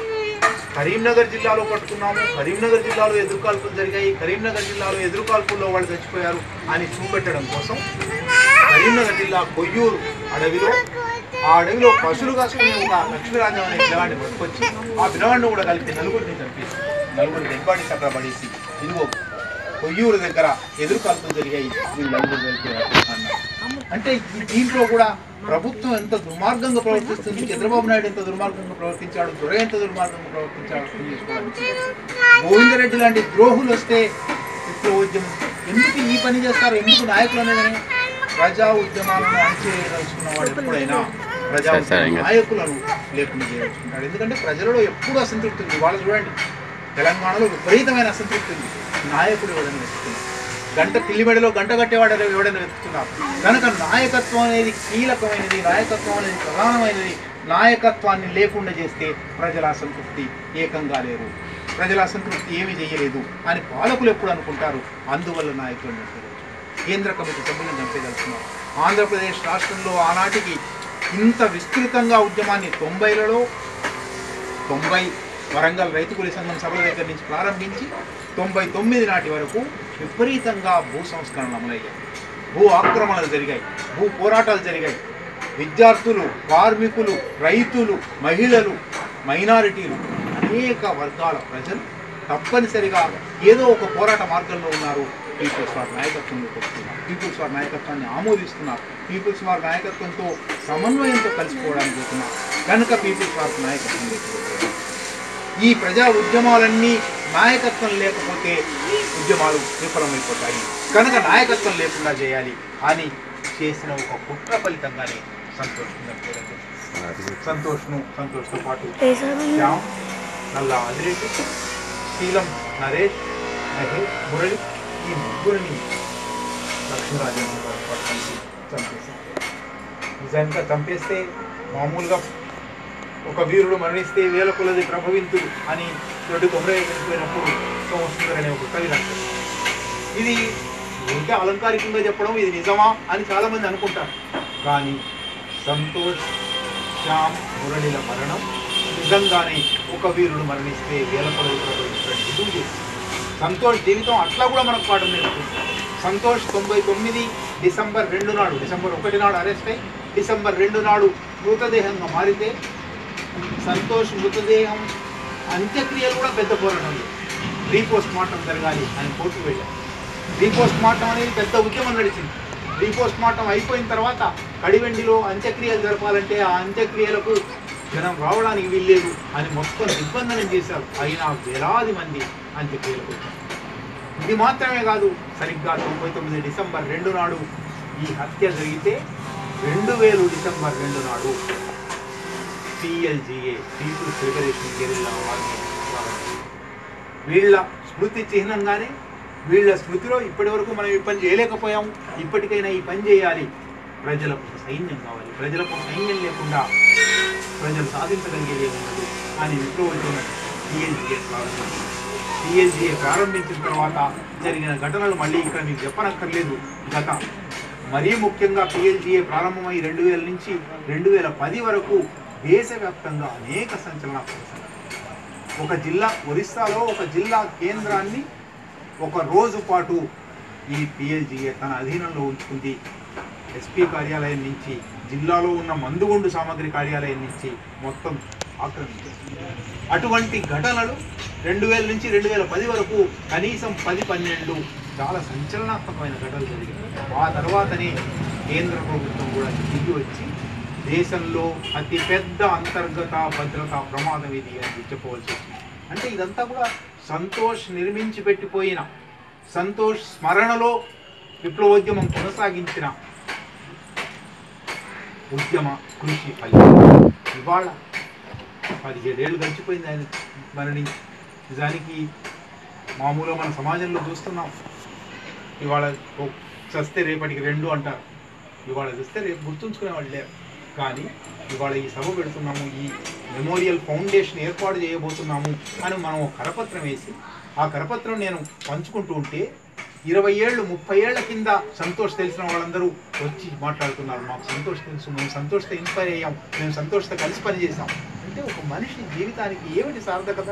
కరీంనగర్ జిల్లాలో పట్టుకున్నాము కరీంనగర్ జిల్లాలో ఎదురుకాల్పులు జరిగాయి కరీంనగర్ జిల్లాలో ఎదురుకాల్పుల్లో వాళ్ళు చచ్చిపోయారు అని చూపెట్టడం కోసం కరీంనగర్ జిల్లా కొయ్యూరు అడవిలో ఆ అడవిలో పశువులు కాసుకుని ఉన్న లక్ష్మీరాజం అనే పిల్లవాడిని పట్టుకొచ్చి ఆ పిల్లవాడిని కూడా కలిపి నలుగురిని చంపేసి నలుగురి డెడ్ బాడీస్ అక్కడ పడేసి ఇదిగో కొయ్యూరు దగ్గర ఎదురుకాల్పులు జరిగాయి వీళ్ళు నలుగురు చనిపోయారు అన్నారు అంటే ఈ దీంట్లో కూడా ప్రభుత్వం ఎంత దుర్మార్గంగా ప్రవర్తిస్తుంది చంద్రబాబు నాయుడు ఎంత దుర్మార్గంగా ప్రవర్తించాడు దొర ఎంత దుర్మార్గంగా ప్రవర్తించాడు అర్థం చేసుకోవడానికి గోవిందరెడ్డి లాంటి ద్రోహులు వస్తే విప్లవోద్యమం ఎందుకు ఈ పని చేస్తారు ఎందుకు నాయకులు అనేదని ప్రజా ఉద్యమాలను అణచివేయదలుచుకున్న వాడు ఎప్పుడైనా ప్రజా సరే, సరే, ఉద్యమ ఇంకా. నాయకులను లేకుండా చేయదలుచుకుంటాడు ఎందుకంటే ప్రజలలో ఎప్పుడు అసంతృప్తి ఉంది వాళ్ళు చూడండి తెలంగాణలో విపరీతమైన అసంతృప్తి ఉంది నాయకుడు ఎవడని వెతుకుతున్నారు గంట పిల్లిమెడలో గంట కట్టేవాడు ఎవడని వెతుకుతున్నారు కనుక నాయకత్వం అనేది కీలకమైనది నాయకత్వం అనేది ప్రధానమైనది నాయకత్వాన్ని లేకుండా చేస్తే ప్రజల అసంతృప్తి ఏకంగా లేరు ప్రజల అసంతృప్తి ఏమీ చేయలేదు అని పాలకులు ఎప్పుడు అనుకుంటారు అందువల్ల నాయకులను చంపేదలుచుకున్నారు. కేంద్ర కమిటీ సభ్యులను చంపేదలుచున్నారు ఆంధ్రప్రదేశ్ రాష్ట్రంలో ఆనాటికి ఇంత విస్తృతంగా ఉద్యమాన్ని తొంభైలలో తొంభై వరంగల్ రైతు కూలి సంఘం సభల దగ్గర నుంచి ప్రారంభించి తొంభై తొమ్మిది నాటి వరకు విపరీతంగా భూ సంస్కరణలు అమలయ్యాయి భూ ఆక్రమణలు జరిగాయి భూ పోరాటాలు జరిగాయి విద్యార్థులు కార్మికులు రైతులు మహిళలు మైనారిటీలు అనేక వర్గాల ప్రజలు తప్పనిసరిగా ఏదో ఒక పోరాట మార్గంలో ఉన్నారు పీపుల్స్ వార్ నాయకత్వంలోకి వస్తున్నారు పీపుల్స్ వార్ నాయకత్వాన్ని ఆమోదిస్తున్నారు పీపుల్స్ వార్ నాయకత్వంతో సమన్వయంతో కలిసిపోవడానికి పోతున్నారు కనుక పీపుల్స్ వార్ నాయకత్వం లేకపోతే ఈ ప్రజా ఉద్యమాలన్నీ నాయకత్వం లేకపోతే ఉద్యమాలు విఫలమైపోతాయి కనుక నాయకత్వం లేకుండా చేయాలి అని చేసిన ఒక కుట్ర ఫలితంగానే సంతోష్ చనిపోయాడు. సంతోష్ను సంతోష్తో పాటు వేసారు శ్యామ్ నల్ల ఆదిరెడ్డి శీలం నరేష్ మహేష్ మురళి ఈ ముగ్గురిని లక్ష్మీరాజేంద్ర గారు పట్టుకొని చంపేశారు నిజంగా చంపేస్తే మామూలుగా ఒక వీరుడు మరణిస్తే వేల కొలది ప్రభవింతు అని దొడ్డి కొమరయ్య చనిపోయినప్పుడు సోమసుందర్ అనే ఒక కవి రాశారు ఇది ఇంకా అలంకారికంగా చెప్పడం ఇది నిజమా అని చాలామంది అనుకుంటారు కానీ సంతోష్ శ్యామ్ మురళిల మరణం నిజంగానే ఒక వీరుడు మరణిస్తే వేల కొలది ప్రబలించడం రుజువు చేస్తుంది సంతోష్ జీవితం అట్లా కూడా మనకు పాఠం నేర్పుతుంది సంతోష్ తొంభై తొమ్మిది డిసెంబర్ రెండు నాడు డిసెంబర్ ఒకటి నాడు అరెస్ట్ అయి డిసెంబర్ రెండు నాడు మృతదేహంగా మారితే సంతోష్ మృతదేహం అంత్యక్రియలు కూడా పెద్ద పోరాటంలో రీపోస్ట్ మార్టం జరగాలి అని కోర్టుకు వెళ్ళారు రీపోస్ట్ మార్టం అనేది పెద్ద ఉద్యమం నడిచింది రీపోస్ట్ మార్టం అయిపోయిన తర్వాత కడివెండిలో అంత్యక్రియలు జరపాలంటే ఆ అంత్యక్రియలకు జనం రావడానికి వీల్లేదు అని మొత్తం దిగ్బంధనం చేశారు అయినా వేలాది మంది అంత్యక్రియలకు వచ్చారు ఇది మాత్రమే కాదు సరిగ్గా తొంభై తొమ్మిది డిసెంబర్ రెండు నాడు ఈ హత్య జరిగితే రెండు వేలు డిసెంబర్ రెండు నాడు పిఎల్జిఏ పీపుల్స్ లిబరేషన్ గెరిల్లా వారిని ప్రారంభించారు. వీళ్ళ స్మృతి చిహ్నంగానే వీళ్ళ స్మృతిలో ఇప్పటి వరకు మనం ఈ పని చేయలేకపోయాం ఇప్పటికైనా ఈ పని చేయాలి ప్రజలకు ఒక సైన్యం కావాలి ప్రజలకు ఒక సైన్యం లేకుండా ప్రజలు సాధించగలిగేది ఉండదు అని విప్లవం పిఎల్జిఏ ప్రారంభించారు పిఎల్జిఏ ప్రారంభించిన తర్వాత జరిగిన ఘటనలు మళ్ళీ ఇక్కడ మీకు చెప్పనక్కర్లేదు గత మరీ ముఖ్యంగా పిఎల్జిఏ ప్రారంభమై రెండు వేల నుంచి రెండు వేల పది వరకు దేశవ్యాప్తంగా అనేక సంచలనాలు చేశారు. ఒక జిల్లా ఒరిస్సాలో ఒక జిల్లా కేంద్రాన్ని ఒక రోజు పాటు ఈ పిఎల్జిఏ తన అధీనంలో ఉంచుకుంది ఎస్పీ కార్యాలయం నుంచి జిల్లాలో ఉన్న మందుగుండు సామాగ్రి కార్యాలయం నుంచి మొత్తం ఆక్రమించారు అటువంటి ఘటనలు రెండు వేల నుంచి రెండు వేల పది వరకు కనీసం పది పన్నెండు చాలా సంచలనాత్మకమైన ఘటనలు జరిగాయి ఆ తర్వాతనే కేంద్ర ప్రభుత్వం కూడా దిగి వచ్చి దేశంలో అతి పెద్ద అంతర్గత భద్రతా ప్రమాదం ఇది అని చెప్పవలసి వచ్చింది అంటే ఇదంతా కూడా సంతోష్ నిర్మించి పెట్టిపోయిన సంతోష్ స్మరణలో విప్లవోద్యమం కొనసాగించిన ఉద్యమ కృషి ఫలితం ఇవాళ పదిహేడేళ్ళు గడిచిపోయింది ఆయన మరణించి నిజానికి మామూలుగా మన సమాజంలో చూస్తున్నాం ఇవాళ ఓ చస్తే రేపటికి రెండు అంటారు ఇవాళ చూస్తే రేపు గుర్తుంచుకునే వాళ్ళు లేరు కానీ ఇవాళ ఈ సభ పెడుతున్నాము ఈ మెమోరియల్ ఫౌండేషన్ ఏర్పాటు చేయబోతున్నాము అని మనం ఒక కరపత్రం వేసి ఆ కరపత్రం నేను పంచుకుంటూ ఉంటే ఇరవై ఏళ్ళు ముప్పై ఏళ్ల కింద సంతోష్ తెలిసిన వాళ్ళందరూ వచ్చి మాట్లాడుతున్నారు మాకు సంతోష్ తెలుసు మేము సంతోష్తో ఇన్స్పైర్ అయ్యాం మేము సంతోష్తో కలిసి పనిచేసాం అంటే ఒక మనిషి జీవితానికి ఏమిటి సార్థకత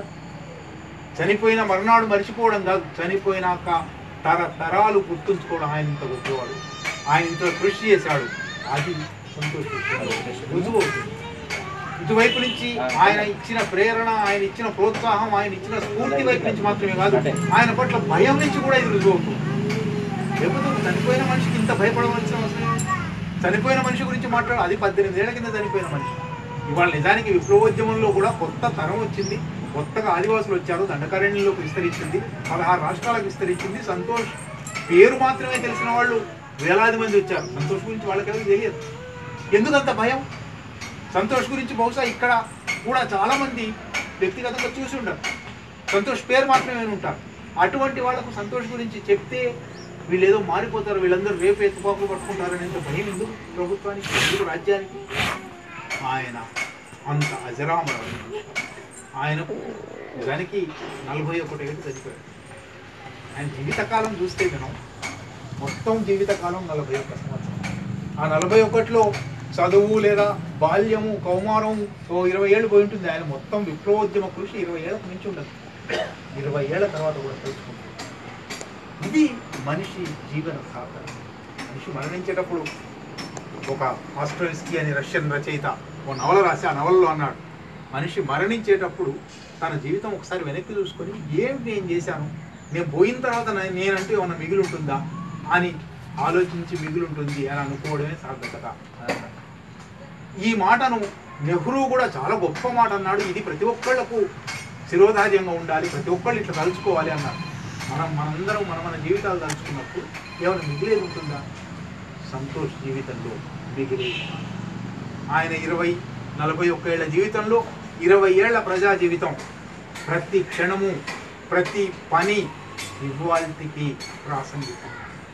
చనిపోయిన మరునాడు మర్చిపోవడం కాదు చనిపోయినాక తర తరాలు గుర్తుంచుకోవడం ఆయన ఇంత గొప్పవాడు ఆయన ఇంత కృషి చేశాడు అది సంతోష్ రుజువు అవుతుంది ఇటువైపు నుంచి ఆయన ఇచ్చిన ప్రేరణ ఆయన ఇచ్చిన ప్రోత్సాహం ఆయన ఇచ్చిన స్ఫూర్తి వైపు నుంచి మాత్రమే కాదు ఆయన పట్ల భయం నుంచి కూడా ఇది రుజువు అవుతుంది లేకపోతే ఒక చనిపోయిన మనిషికి ఇంత భయపడవలసిన అవసరం ఏంటి? చనిపోయిన మనిషి గురించి మాట్లాడు అది పద్దెనిమిది ఏళ్ల కింద చనిపోయిన మనిషి ఇవాళ నిజానికి విప్లవోద్యమంలో కూడా కొత్త తరం వచ్చింది కొత్తగా ఆదివాసులు వచ్చారు దండకారణ్యంలోకి విస్తరించింది పదహారు రాష్ట్రాలకు విస్తరించింది సంతోష్ పేరు మాత్రమే తెలిసిన వాళ్ళు వేలాది మంది వచ్చారు సంతోష్ గురించి వాళ్ళకెవరికి తెలియదు ఎందుకంత భయం సంతోష్ గురించి బహుశా ఇక్కడ కూడా చాలా మంది వ్యక్తిగతంగా చూసి ఉండరు సంతోష్ పేరు మాత్రమే విని ఉంటారు అటువంటి వాళ్ళకు సంతోష్ గురించి చెప్తే వీళ్ళు ఏదో మారిపోతారు వీళ్ళందరూ రేపు ఎత్తుపాకులు పట్టుకుంటారని ఎంత భయం ఎందుకు ప్రభుత్వానికి ఎందుకు రాజ్యానికి ఆయన అంత అజరామరం ఆయనకు నిజానికి నలభై ఒకటి ఏళ్ళు చనిపోయాడు ఆయన జీవితకాలం చూస్తే మనం మొత్తం జీవితకాలం నలభై ఒక్క సంవత్సరం ఆ నలభై ఒకటిలో చదువు లేదా బాల్యము కౌమారం ఓ ఇరవై ఏళ్ళు పోయి ఉంటుంది ఆయన మొత్తం విప్లవోద్యమ కృషి ఇరవై ఏళ్ళకు మించి ఉండదు ఇరవై ఏళ్ల తర్వాత కూడా తెలుసుకుంటుంది ఇది మనిషి జీవన సాధన మనిషి మరణించేటప్పుడు ఒక ఆస్ట్రోయిస్కీ అని రష్యన్ రచయిత ఓ నవల రాసి ఆ నవలలో అన్నాడు మనిషి మరణించేటప్పుడు తన జీవితం ఒకసారి వెనక్కి చూసుకొని ఏమిటి నేను చేశాను నేను పోయిన తర్వాత నా- నేనంటూ ఏమన్నా మిగిలి ఉంటుందా అని ఆలోచించి మిగిలి ఉంటుంది అని అనుకోవడమే సార్థకత అని అన్నాడు. ఈ మాటను నెహ్రూ కూడా చాలా గొప్ప మాట అన్నాడు ఇది ప్రతి ఒక్కళ్లకు శిరోధార్యంగా ఉండాలి ప్రతి ఒక్కళ్ళు ఇట్లా తలుచుకోవాలి అన్నారు మనం మనందరం మన మన జీవితాలు తలుచుకున్నప్పుడు ఏమైనా మిగిలేది ఉంటుందా సంతోష్ జీవితంలో మిగిలేది ఆయన ఇరవై నలభై ఒక్క ఏళ్ల జీవితంలో ఇరవై ఏళ్ల ప్రజా జీవితం ప్రతి క్షణము ప్రతి పని ఇవాల్టికి ప్రాసంగికం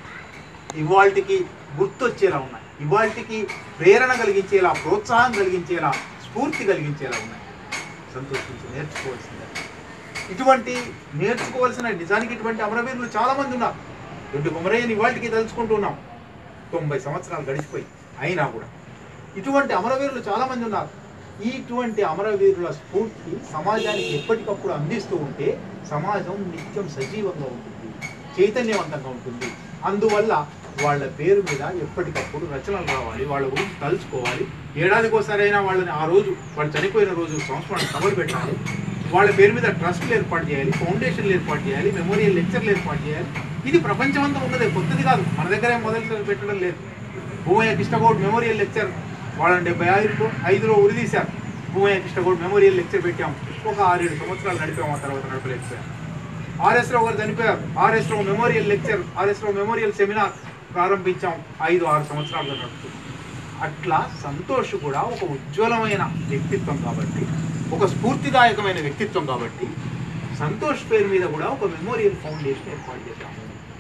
ఇవాల్టికి గుర్తొచ్చేలా ఉన్నాయి ఇవాల్టికి ప్రేరణ కలిగించేలా ప్రోత్సాహం కలిగించేలా స్ఫూర్తి కలిగించేలా ఉన్నాయి సంతోషించి నేర్చుకోవాల్సిందే ఇటువంటి నేర్చుకోవాల్సిన నిజానికి ఇటువంటి అమరవీరులు చాలా మంది ఉన్నారు దొడ్డి కొమరయ్యని ఇవాళకి తలుచుకుంటున్నాం తొంభై సంవత్సరాలు గడిచిపోయి అయినా కూడా ఇటువంటి అమరవీరులు చాలా మంది ఉన్నారు ఇటువంటి అమరవీరుల స్ఫూర్తి సమాజానికి ఎప్పటికప్పుడు అందిస్తూ ఉంటే సమాజం నిత్యం సజీవంగా ఉంటుంది చైతన్యవంతంగా ఉంటుంది అందువల్ల వాళ్ళ పేరు మీద ఎప్పటికప్పుడు రచనలు రావాలి వాళ్ళ గురించి తలుచుకోవాలి ఏడాదికోసారైనా వాళ్ళని ఆ రోజు వాళ్ళు చనిపోయిన రోజు సంస్మరణ సభలు పెట్టాలి వాళ్ళ పేరు మీద ట్రస్ట్లు ఏర్పాటు చేయాలి ఫౌండేషన్లు ఏర్పాటు చేయాలి మెమోరియల్ లెక్చర్లు ఏర్పాటు చేయాలి ఇది ప్రపంచమంతా ఉన్నదే కొత్తది కాదు మన దగ్గర ఏం మొదలు పెట్టడం లేదు భూమయ్య కృష్ణగౌడ్ మెమోరియల్ లెక్చర్ వాళ్ళని డెబ్బై ఐదులో ఐదులో ఉరిదీశారు భూమయ్య కృష్ణగౌడ్ మెమోరియల్ లెక్చర్ పెట్టాం ఒక ఆరేడు సంవత్సరాలు నడిపాం ఆ తర్వాత నడపలేకపోయాం ఆర్ఎస్ రావు గారు చనిపోయారు R S Rao memorial lecture R S Rao memorial seminar ప్రారంభించాం ఐదు ఆరు సంవత్సరాలుగా నడుపుతుంది అట్లా సంతోష్ కూడా ఒక ఉజ్వలమైన వ్యక్తిత్వం కాబట్టి ఒక స్ఫూర్తిదాయకమైన వ్యక్తిత్వం కాబట్టి సంతోష్ పేరు మీద కూడా ఒక మెమోరియల్ ఫౌండేషన్ ఏర్పాటు చేశాము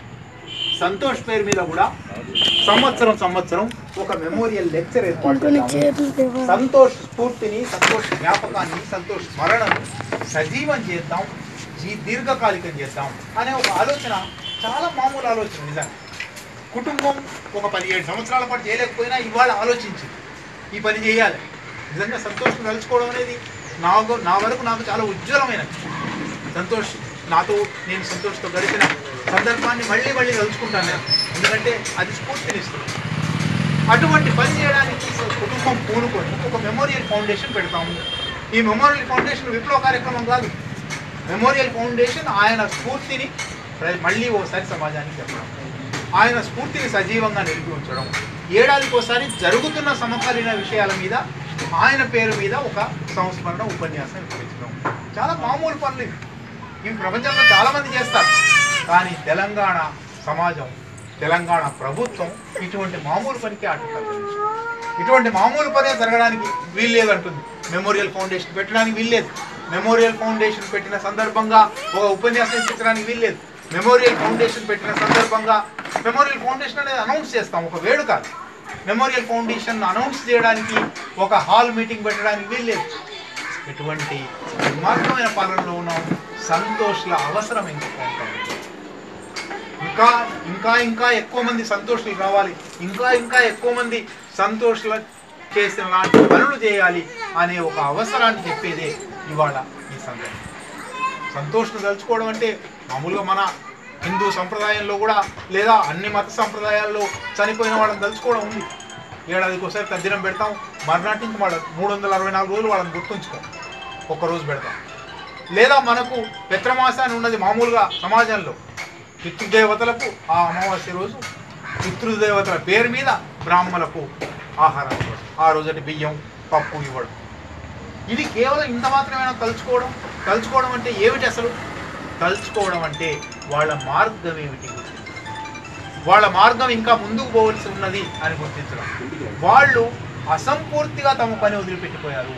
సంతోష్ పేరు మీద కూడా సంవత్సరం సంవత్సరం ఒక మెమోరియల్ లెక్చర్ ఏర్పాటు కొన్ని చేశాము చేతులు తేవాలి. సంతోష్ స్ఫూర్తిని సంతోష్ జ్ఞాపకాన్ని సంతోష్ స్మరణను సజీవం చేద్దాం జీ- దీర్ఘకాలికం చేద్దాం అనే ఒక ఆలోచన చాలా మామూలు ఆలోచన నిజంగా కుటుంబం ఒక పదిహేడు సంవత్సరాల పాటు చేయలేకపోయినా ఇవాళ ఆలోచించి ఈ పని చేయాలి నిజంగా సంతోషం తలుచుకోవడం అనేది నాకు నా వరకు నాకు చాలా ఉజ్వలమైనది సంతోష్ నాతో నేను సంతోష్తో గడిపిన సందర్భాన్ని మళ్ళీ మళ్ళీ తలుచుకుంటాను నేను ఎందుకంటే అది స్ఫూర్తినిస్తుంది అటువంటి పని చేయడానికి కుటుంబం పూనుకొని ఒక మెమోరియల్ ఫౌండేషన్ పెడతాము ఈ మెమోరియల్ ఫౌండేషన్ విప్లవ కార్యక్రమం కాదు మెమోరియల్ ఫౌండేషన్ ఆయన స్ఫూర్తిని ప్ర- మళ్ళీ ఓసారి సమాజానికి చెప్పడం ఆయన స్ఫూర్తిని సజీవంగా నిలిపి ఉంచడం ఏడాదికి ఒకసారి జరుగుతున్న సమకాలీన విషయాల మీద ఆయన పేరు మీద ఒక సంస్మరణ ఉపన్యాసం ఇప్పించడం చాలా మామూలు పనులు ఇవి ఇవి ప్రపంచంలో చాలా మంది చేస్తారు కానీ తెలంగాణ సమాజం తెలంగాణ ప్రభుత్వం ఇటువంటి మామూలు పనికి ఆటంకాలు కలిగిస్తుంది. ఇటువంటి మామూలు పనే జరగడానికి వీల్లేదంటుంది మెమోరియల్ ఫౌండేషన్ పెట్టడానికి వీల్లేదు మెమోరియల్ ఫౌండేషన్ పెట్టిన సందర్భంగా ఒక ఉపన్యాసం ఇప్పించడానికి వీల్లేదు మెమోరియల్ ఫౌండేషన్ పెట్టిన సందర్భంగా మెమోరియల్ ఫౌండేషన్ అనేది అనౌన్స్ చేస్తాం ఒక వేడుక అది. మెమోరియల్ ఫౌండేషన్ అనౌన్స్ చేయడానికి ఒక హాల్ మీటింగ్ పెట్టడానికి వీల్లేదు ఎటువంటి దుర్మార్గమైన పాలనలో ఉన్నాం సంతోష్ల అవసరం ఇంకొక ఇంకా ఇంకా ఇంకా ఎక్కువ మంది సంతోషులు రావాలి ఇంకా ఇంకా ఎక్కువ మంది సంతోషుల చేసిన లాంటి పనులు చేయాలి అనే ఒక అవసరాన్ని చెప్పేదే ఇవాళ ఈ సందర్భం సంతోషం తలుచుకోవడం అంటే మామూలుగా మన హిందూ సంప్రదాయంలో కూడా లేదా అన్ని మత సంప్రదాయాల్లో చనిపోయిన వాళ్ళని తలుచుకోవడం ఉంది ఏడాదికి ఒకసారి తద్దినం పెడతాం మర్నాటి నుంచి వాళ్ళ మూడు వందల అరవై నాలుగు రోజులు వాళ్ళని గుర్తుంచుకోం ఒక్కరోజు పెడతాం లేదా మనకు పిత్రమాసాన్ని ఉన్నది మామూలుగా సమాజంలో పితృదేవతలకు ఆ అమావాస్య రోజు పితృదేవతల పేరు మీద బ్రాహ్మణులకు ఆహారం ఇవ్వడం ఆ రోజటి బియ్యం పప్పు ఇవ్వడం ఇది కేవలం ఇంత మాత్రమేనా తలుచుకోవడం తలుచుకోవడం అంటే ఏమిటి అసలు తలుచుకోవడం అంటే వాళ్ళ మార్గం ఏమిటి గుర్తించడం వాళ్ళ మార్గం ఇంకా ముందుకు పోవలసి ఉన్నది అని గుర్తించడం వాళ్ళు అసంపూర్తిగా తమ పని వదిలిపెట్టిపోయారు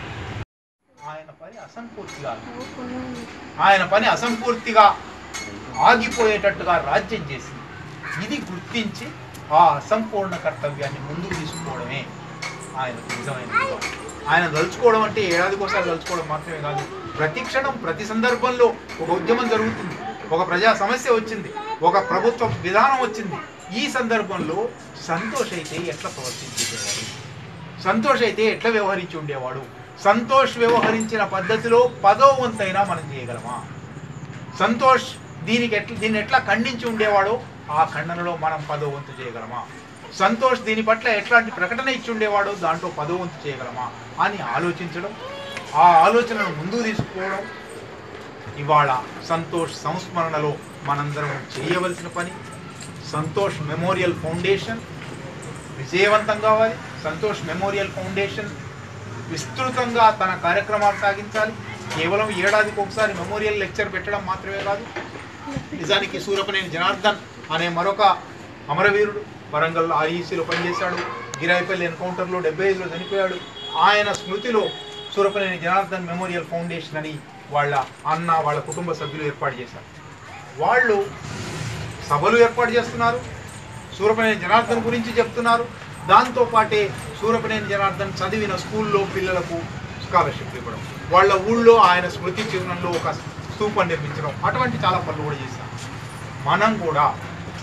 ఆయన పని అసంపూర్తిగా ఆయన పని అసంపూర్తిగా ఆగిపోయేటట్టుగా రాజ్యం చేసింది ఇది గుర్తించి ఆ అసంపూర్ణ కర్తవ్యాన్ని ముందుకు తీసుకోవడమే ఆయనకు నిజమైన విలువ. ఆయన తలుచుకోవడం అంటే ఏడాదికోసారి తలుచుకోవడం మాత్రమే కాదు ప్రతి క్షణం ప్రతి సందర్భంలో ఒక ఉద్యమం జరుగుతుంది ఒక ప్రజా సమస్య వచ్చింది ఒక ప్రభుత్వ విధానం వచ్చింది ఈ సందర్భంలో సంతోష్ అయితే ఎట్లా ప్రవర్తించేవాడు సంతోష్ అయితే ఎట్లా వ్యవహరించి ఉండేవాడు సంతోష్ వ్యవహరించిన పద్ధతిలో పదో వంతైనా మనం చేయగలమా సంతోష్ దీనికి ఎట్లా దీన్ని ఎట్లా ఖండించి ఉండేవాడో ఆ ఖండనలో మనం పదో వంతు చేయగలమా సంతోష్ దీని పట్ల ఎట్లాంటి ప్రకటన ఇచ్చి ఉండేవాడో దాంట్లో పదో వంతు చేయగలమా అని ఆలోచించడం ఆ ఆలోచనను ముందుకు తీసుకుపోవడం ఇవాళ సంతోష్ సంస్మరణలో మనందరం చేయవలసిన పని సంతోష్ మెమోరియల్ ఫౌండేషన్ విజయవంతం కావాలి సంతోష్ మెమోరియల్ ఫౌండేషన్ విస్తృతంగా తన కార్యక్రమాలు సాగించాలి కేవలం ఏడాదికి ఒకసారి మెమోరియల్ లెక్చర్ పెట్టడం మాత్రమే కాదు నిజానికి సూరపనేని జనార్దన్ అనే మరొక అమరవీరుడు వరంగల్ ఆర్ఈసీలో పనిచేశాడు గిరాయిపల్లి ఎన్కౌంటర్లో డెబ్బై ఐదులో చనిపోయాడు ఆయన స్మృతిలో సూరపనేని జనార్దన్ మెమోరియల్ ఫౌండేషన్ అని వాళ్ళ అన్న వాళ్ళ కుటుంబ సభ్యులు ఏర్పాటు చేశారు వాళ్ళు సభలు ఏర్పాటు చేస్తున్నారు సూరపనేని జనార్దన్ గురించి చెప్తున్నారు దాంతో పాటే సూరపనేని జనార్దన్ చదివిన స్కూల్లో పిల్లలకు స్కాలర్షిప్ ఇవ్వడం వాళ్ళ ఊళ్ళో ఆయన స్మృతి చిహ్నంలో ఒక స్తూపం నిర్మించడం అటువంటి చాలా పనులు కూడా చేశారు మనం కూడా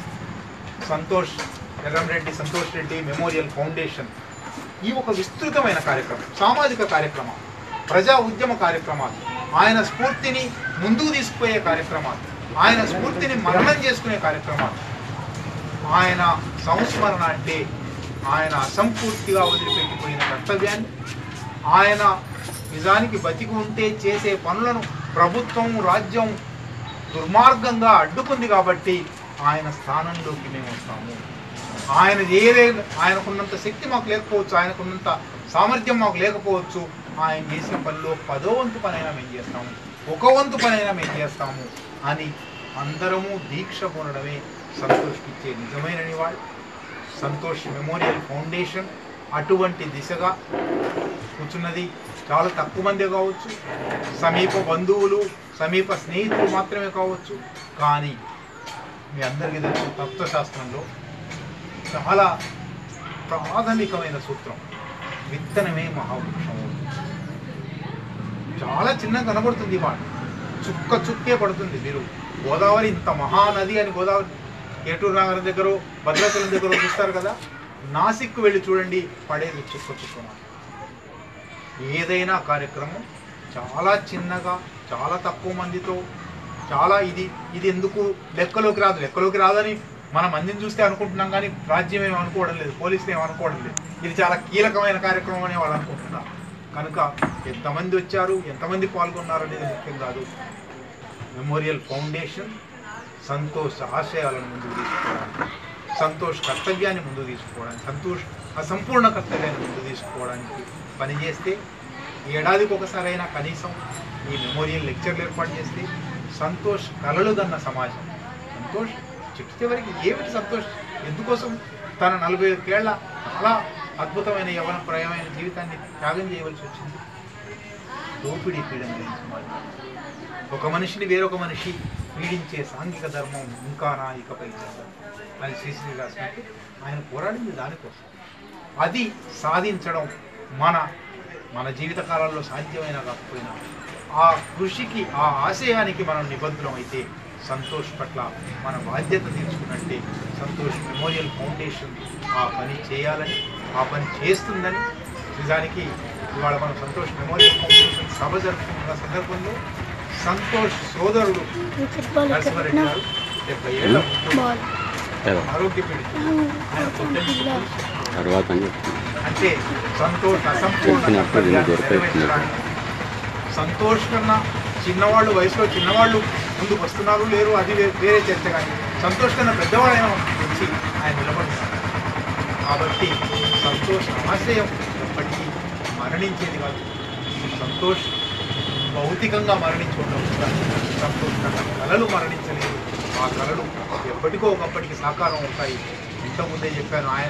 సంతోష్ ఎర్రంరెడ్డి సంతోష్ రెడ్డి మెమోరియల్ ఫౌండేషన్ ఈ ఒక విస్తృతమైన కార్యక్రమం సామాజిక కార్యక్రమం ప్రజా ఉద్యమ కార్యక్రమాలు ఆయన స్ఫూర్తిని ముందుకు తీసుకుపోయే కార్యక్రమాలు ఆయన స్ఫూర్తిని మరణం చేసుకునే కార్యక్రమాలు ఆయన సంస్మరణ అంటే ఆయన అసంపూర్తిగా వదిలిపెట్టిపోయిన కర్తవ్యాన్ని ఆయన నిజానికి బతికి ఉంటే చేసే పనులను ప్రభుత్వం రాజ్యం దుర్మార్గంగా అడ్డుకుంది కాబట్టి ఆయన స్థానంలోకి మేము వస్తాము ఆయన ఏదే ఆయనకున్నంత శక్తి మాకు లేకపోవచ్చు ఆయనకున్నంత సామర్థ్యం మాకు లేకపోవచ్చు ఆయన చేసిన పనిలో పదో వంతు పనైనా మేము చేస్తాము ఒక వంతు పనైనా మేము చేస్తాము అని అందరము దీక్ష కొనడమే సంతోష్కిచ్చే నిజమైన నివాళి సంతోష్ మెమోరియల్ ఫౌండేషన్ అటువంటి దిశగా కూర్చున్నది చాలా తక్కువ మందే కావచ్చు సమీప బంధువులు సమీప స్నేహితులు మాత్రమే కావచ్చు కానీ మీ అందరికీ తెలుసు తత్వశాస్త్రంలో చాలా ప్రాథమికమైన సూత్రం విత్తనమే మహావృక్షం చాలా చిన్నగా కనబడుతుంది ఈ మాట చుక్క చుక్కే పడుతుంది మీరు గోదావరి ఇంత మహానది అని గోదావరి ఏటూరు నగరం దగ్గర భద్రాచలం దగ్గర చూస్తారు కదా నాసిక్ వెళ్ళి చూడండి పడేది చుక్క చుక్క మాట ఏదైనా కార్యక్రమం చాలా చిన్నగా చాలా తక్కువ మందితో చాలా ఇది ఇది ఎందుకు లెక్కలోకి రాదు లెక్కలోకి రాదని మనం మందిని చూస్తే అనుకుంటున్నాం కానీ రాజ్యం ఏమి అనుకోవడం లేదు పోలీసులు ఏమి అనుకోవడం లేదు ఇది చాలా కీలకమైన కార్యక్రమం అని వాళ్ళు అనుకుంటున్నారు కనుక ఎంతమంది వచ్చారు ఎంతమంది పాల్గొన్నారు అనేది ముఖ్యం కాదు మెమోరియల్ ఫౌండేషన్ సంతోష్ ఆశయాలను ముందుకు తీసుకోవడానికి సంతోష్ కర్తవ్యాన్ని ముందుకు తీసుకోవడానికి సంతోష్ అసంపూర్ణ కర్తవ్యాన్ని ముందుకు తీసుకోవడానికి పనిచేస్తే ఏడాదికి ఒకసారైనా కనీసం ఈ మెమోరియల్ లెక్చర్లు ఏర్పాటు చేస్తే సంతోష్ కలలు గన్న సమాజం సంతోష్ చిట్టు చివరికి ఏమిటి సంతోష్ ఎందుకోసం తన నలభై ఏళ్ళ చాలా అద్భుతమైన యవన ప్రయమైన జీవితాన్ని త్యాగం చేయవలసి వచ్చింది దోపిడీ పీడన లేని సమాజం ఒక మనిషిని వేరొక మనిషి పీడించే సాంఘిక ధర్మం ఇంకా నా ఇకపై జరగదు అని శ్రీశ్రీ రాసినట్టు ఆయన పోరాడింది దానికోసం అది సాధించడం మన మన జీవిత కాలంలో సాధ్యమైన కాకపోయినా ఆ కృషికి ఆ ఆశయానికి మనం నిబద్ధులం అయితే సంతోష్ పట్ల మన బాధ్యత తీర్చుకున్నట్టే సంతోష్ మెమోరియల్ ఫౌండేషన్ ఆ పని చేయాలని ఆ పని చేస్తుందని నిజానికి ఇవాళ మనం సంతోష్ మెమోరియల్ ఫౌండేషన్ సభ జరుపుకున్న సందర్భంలో సంతోష్ సోదరుడు ఫుట్బాల్ నరసింహారెడ్డి గారు డెబ్బై ఏళ్ళ ముందు బాల్ ఆరోగ్య పీడితుడు ఆయన పొట్టని తర్వాత అని చెప్తున్నాను అంటే సంతోష్ అసంపూర్ణ చెప్పినప్పుడు దీన్ని కర్తవ్యాన్ని దొరికేస్తుంది. నెరవేర్చడానికి సంతోష్ కన్నా చిన్నవాళ్ళు వయసులో చిన్నవాళ్ళు ముందుకు వస్తున్నారు లేరు అది వే- వేరే చర్చ కానీ సంతోష్ కన్నా పెద్దవాడైన వచ్చి ఆయన నిలబడుతున్నారు కాబట్టి సంతోష్ ఆశయం ఎప్పటికీ మరణించేది కాదు సంతోష్ భౌతికంగా మరణించి ఉండవచ్చు కానీ సంతోష్ కన్నా కళలు మరణించలేదు ఆ కళలు ఎప్పటికో ఒకప్పటికి సాకారం అవుతాయి ఇంతకుముందే చెప్పాను ఆయన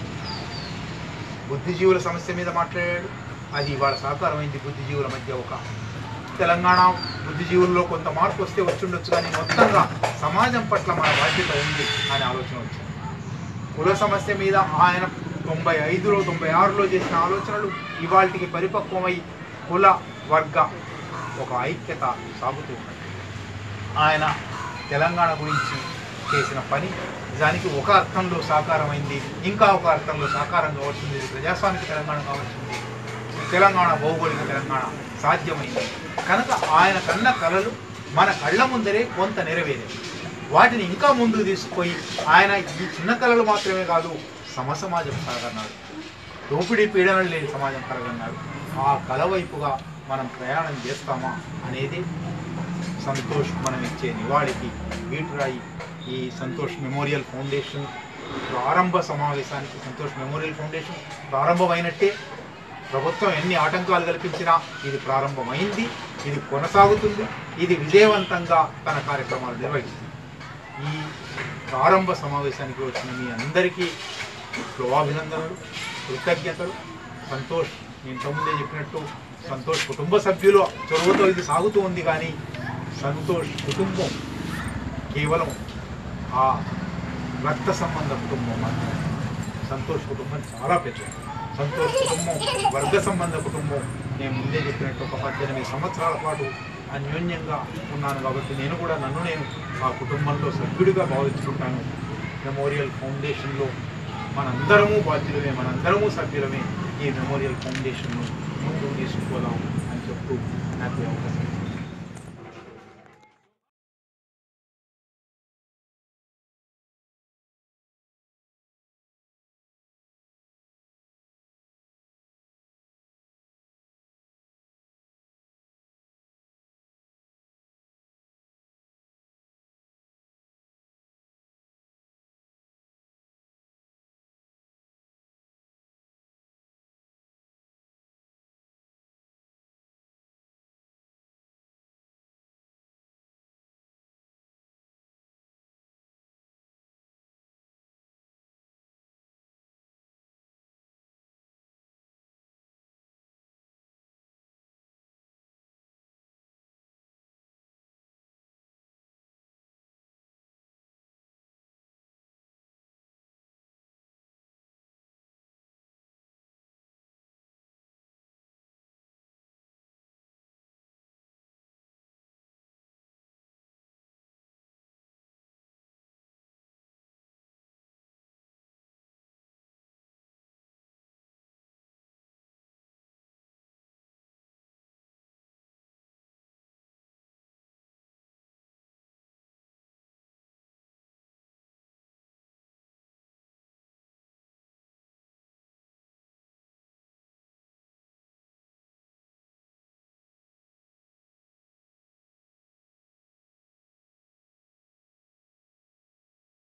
బుద్ధిజీవుల సమస్య మీద మాట్లాడాడు అది ఇవాళ సాకారమైంది బుద్ధిజీవుల మధ్య ఒక తెలంగాణ బుద్ధిజీవుల్లో కొంత మార్పు వస్తే వచ్చుండొచ్చు కానీ మొత్తంగా సమాజం పట్ల మన బాధ్యత ఉంది అనే ఆలోచన వచ్చింది కుల సమస్య మీద ఆయన తొంభై ఐదులో తొంభై ఆరులో చేసిన ఆలోచనలు ఇవాళకి పరిపక్వమై కుల వర్గ ఒక ఐక్యత సాగుతూ ఉన్నాయి ఆయన తెలంగాణ గురించి చేసిన పని నిజానికి ఒక అర్థంలో సాకారమైంది ఇంకా ఒక అర్థంలో సాకారం కావాల్సింది ఇది ప్రజాస్వామిక తెలంగాణ కావాల్సింది తెలంగాణ భౌగోళిక తెలంగాణ సాధ్యమైంది కనుక ఆయన కన్న కళలు మన కళ్ళ ముందరే కొంత నెరవేరాయి వాటిని ఇంకా ముందుకు తీసుకుపోయి ఆయన ఈ చిన్న కళలు మాత్రమే కాదు సమసమాజం కలగన్నాడు దోపిడీ పీడనలు లేని సమాజం కలగన్నాడు ఆ కళ వైపుగా మనం ప్రయాణం చేస్తామా అనేది సంతోష్ మనం ఇచ్చే నివాళికి వీటురాయి ఈ సంతోష్ మెమోరియల్ ఫౌండేషన్ ప్రారంభ సమావేశానికి సంతోష్ మెమోరియల్ ఫౌండేషన్ ప్రారంభమైనట్టే ప్రభుత్వం ఎన్ని ఆటంకాలు కల్పించినా ఇది ప్రారంభమైంది ఇది కొనసాగుతుంది ఇది విజయవంతంగా తన కార్యక్రమాలు నిర్వహిస్తుంది ఈ ప్రారంభ సమావేశానికి వచ్చిన మీ అందరికీ శుభాభినందనలు కృతజ్ఞతలు సంతోష్ నేను ఇంతకుముందే చెప్పినట్టు సంతోష్ కుటుంబ సభ్యులు చొరవతో ఇది సాగుతూ ఉంది కానీ సంతోష్ కుటుంబం కేవలం ఆ రక్త సంబంధ కుటుంబం మాత్రమే సంతోష్ కుటుంబం చాలా పెద్దది సంతోష్ కుటుంబం వర్గ సంబంధ కుటుంబం నేను ముందే చెప్పినట్టు ఒక పద్దెనిమిది సంవత్సరాల పాటు అన్యోన్యంగా ఉన్నాను కాబట్టి నేను కూడా నన్ను నేను ఆ కుటుంబంలో సభ్యుడిగా భావించుకుంటాను మెమోరియల్ ఫౌండేషన్లో మనందరము బాధ్యులమే మనందరము సభ్యులమే ఈ మెమోరియల్ ఫౌండేషన్ను ముందుకు తీసుకుపోదాం అని చెప్తూ నాకు ఈ అవకాశం ఇచ్చారు.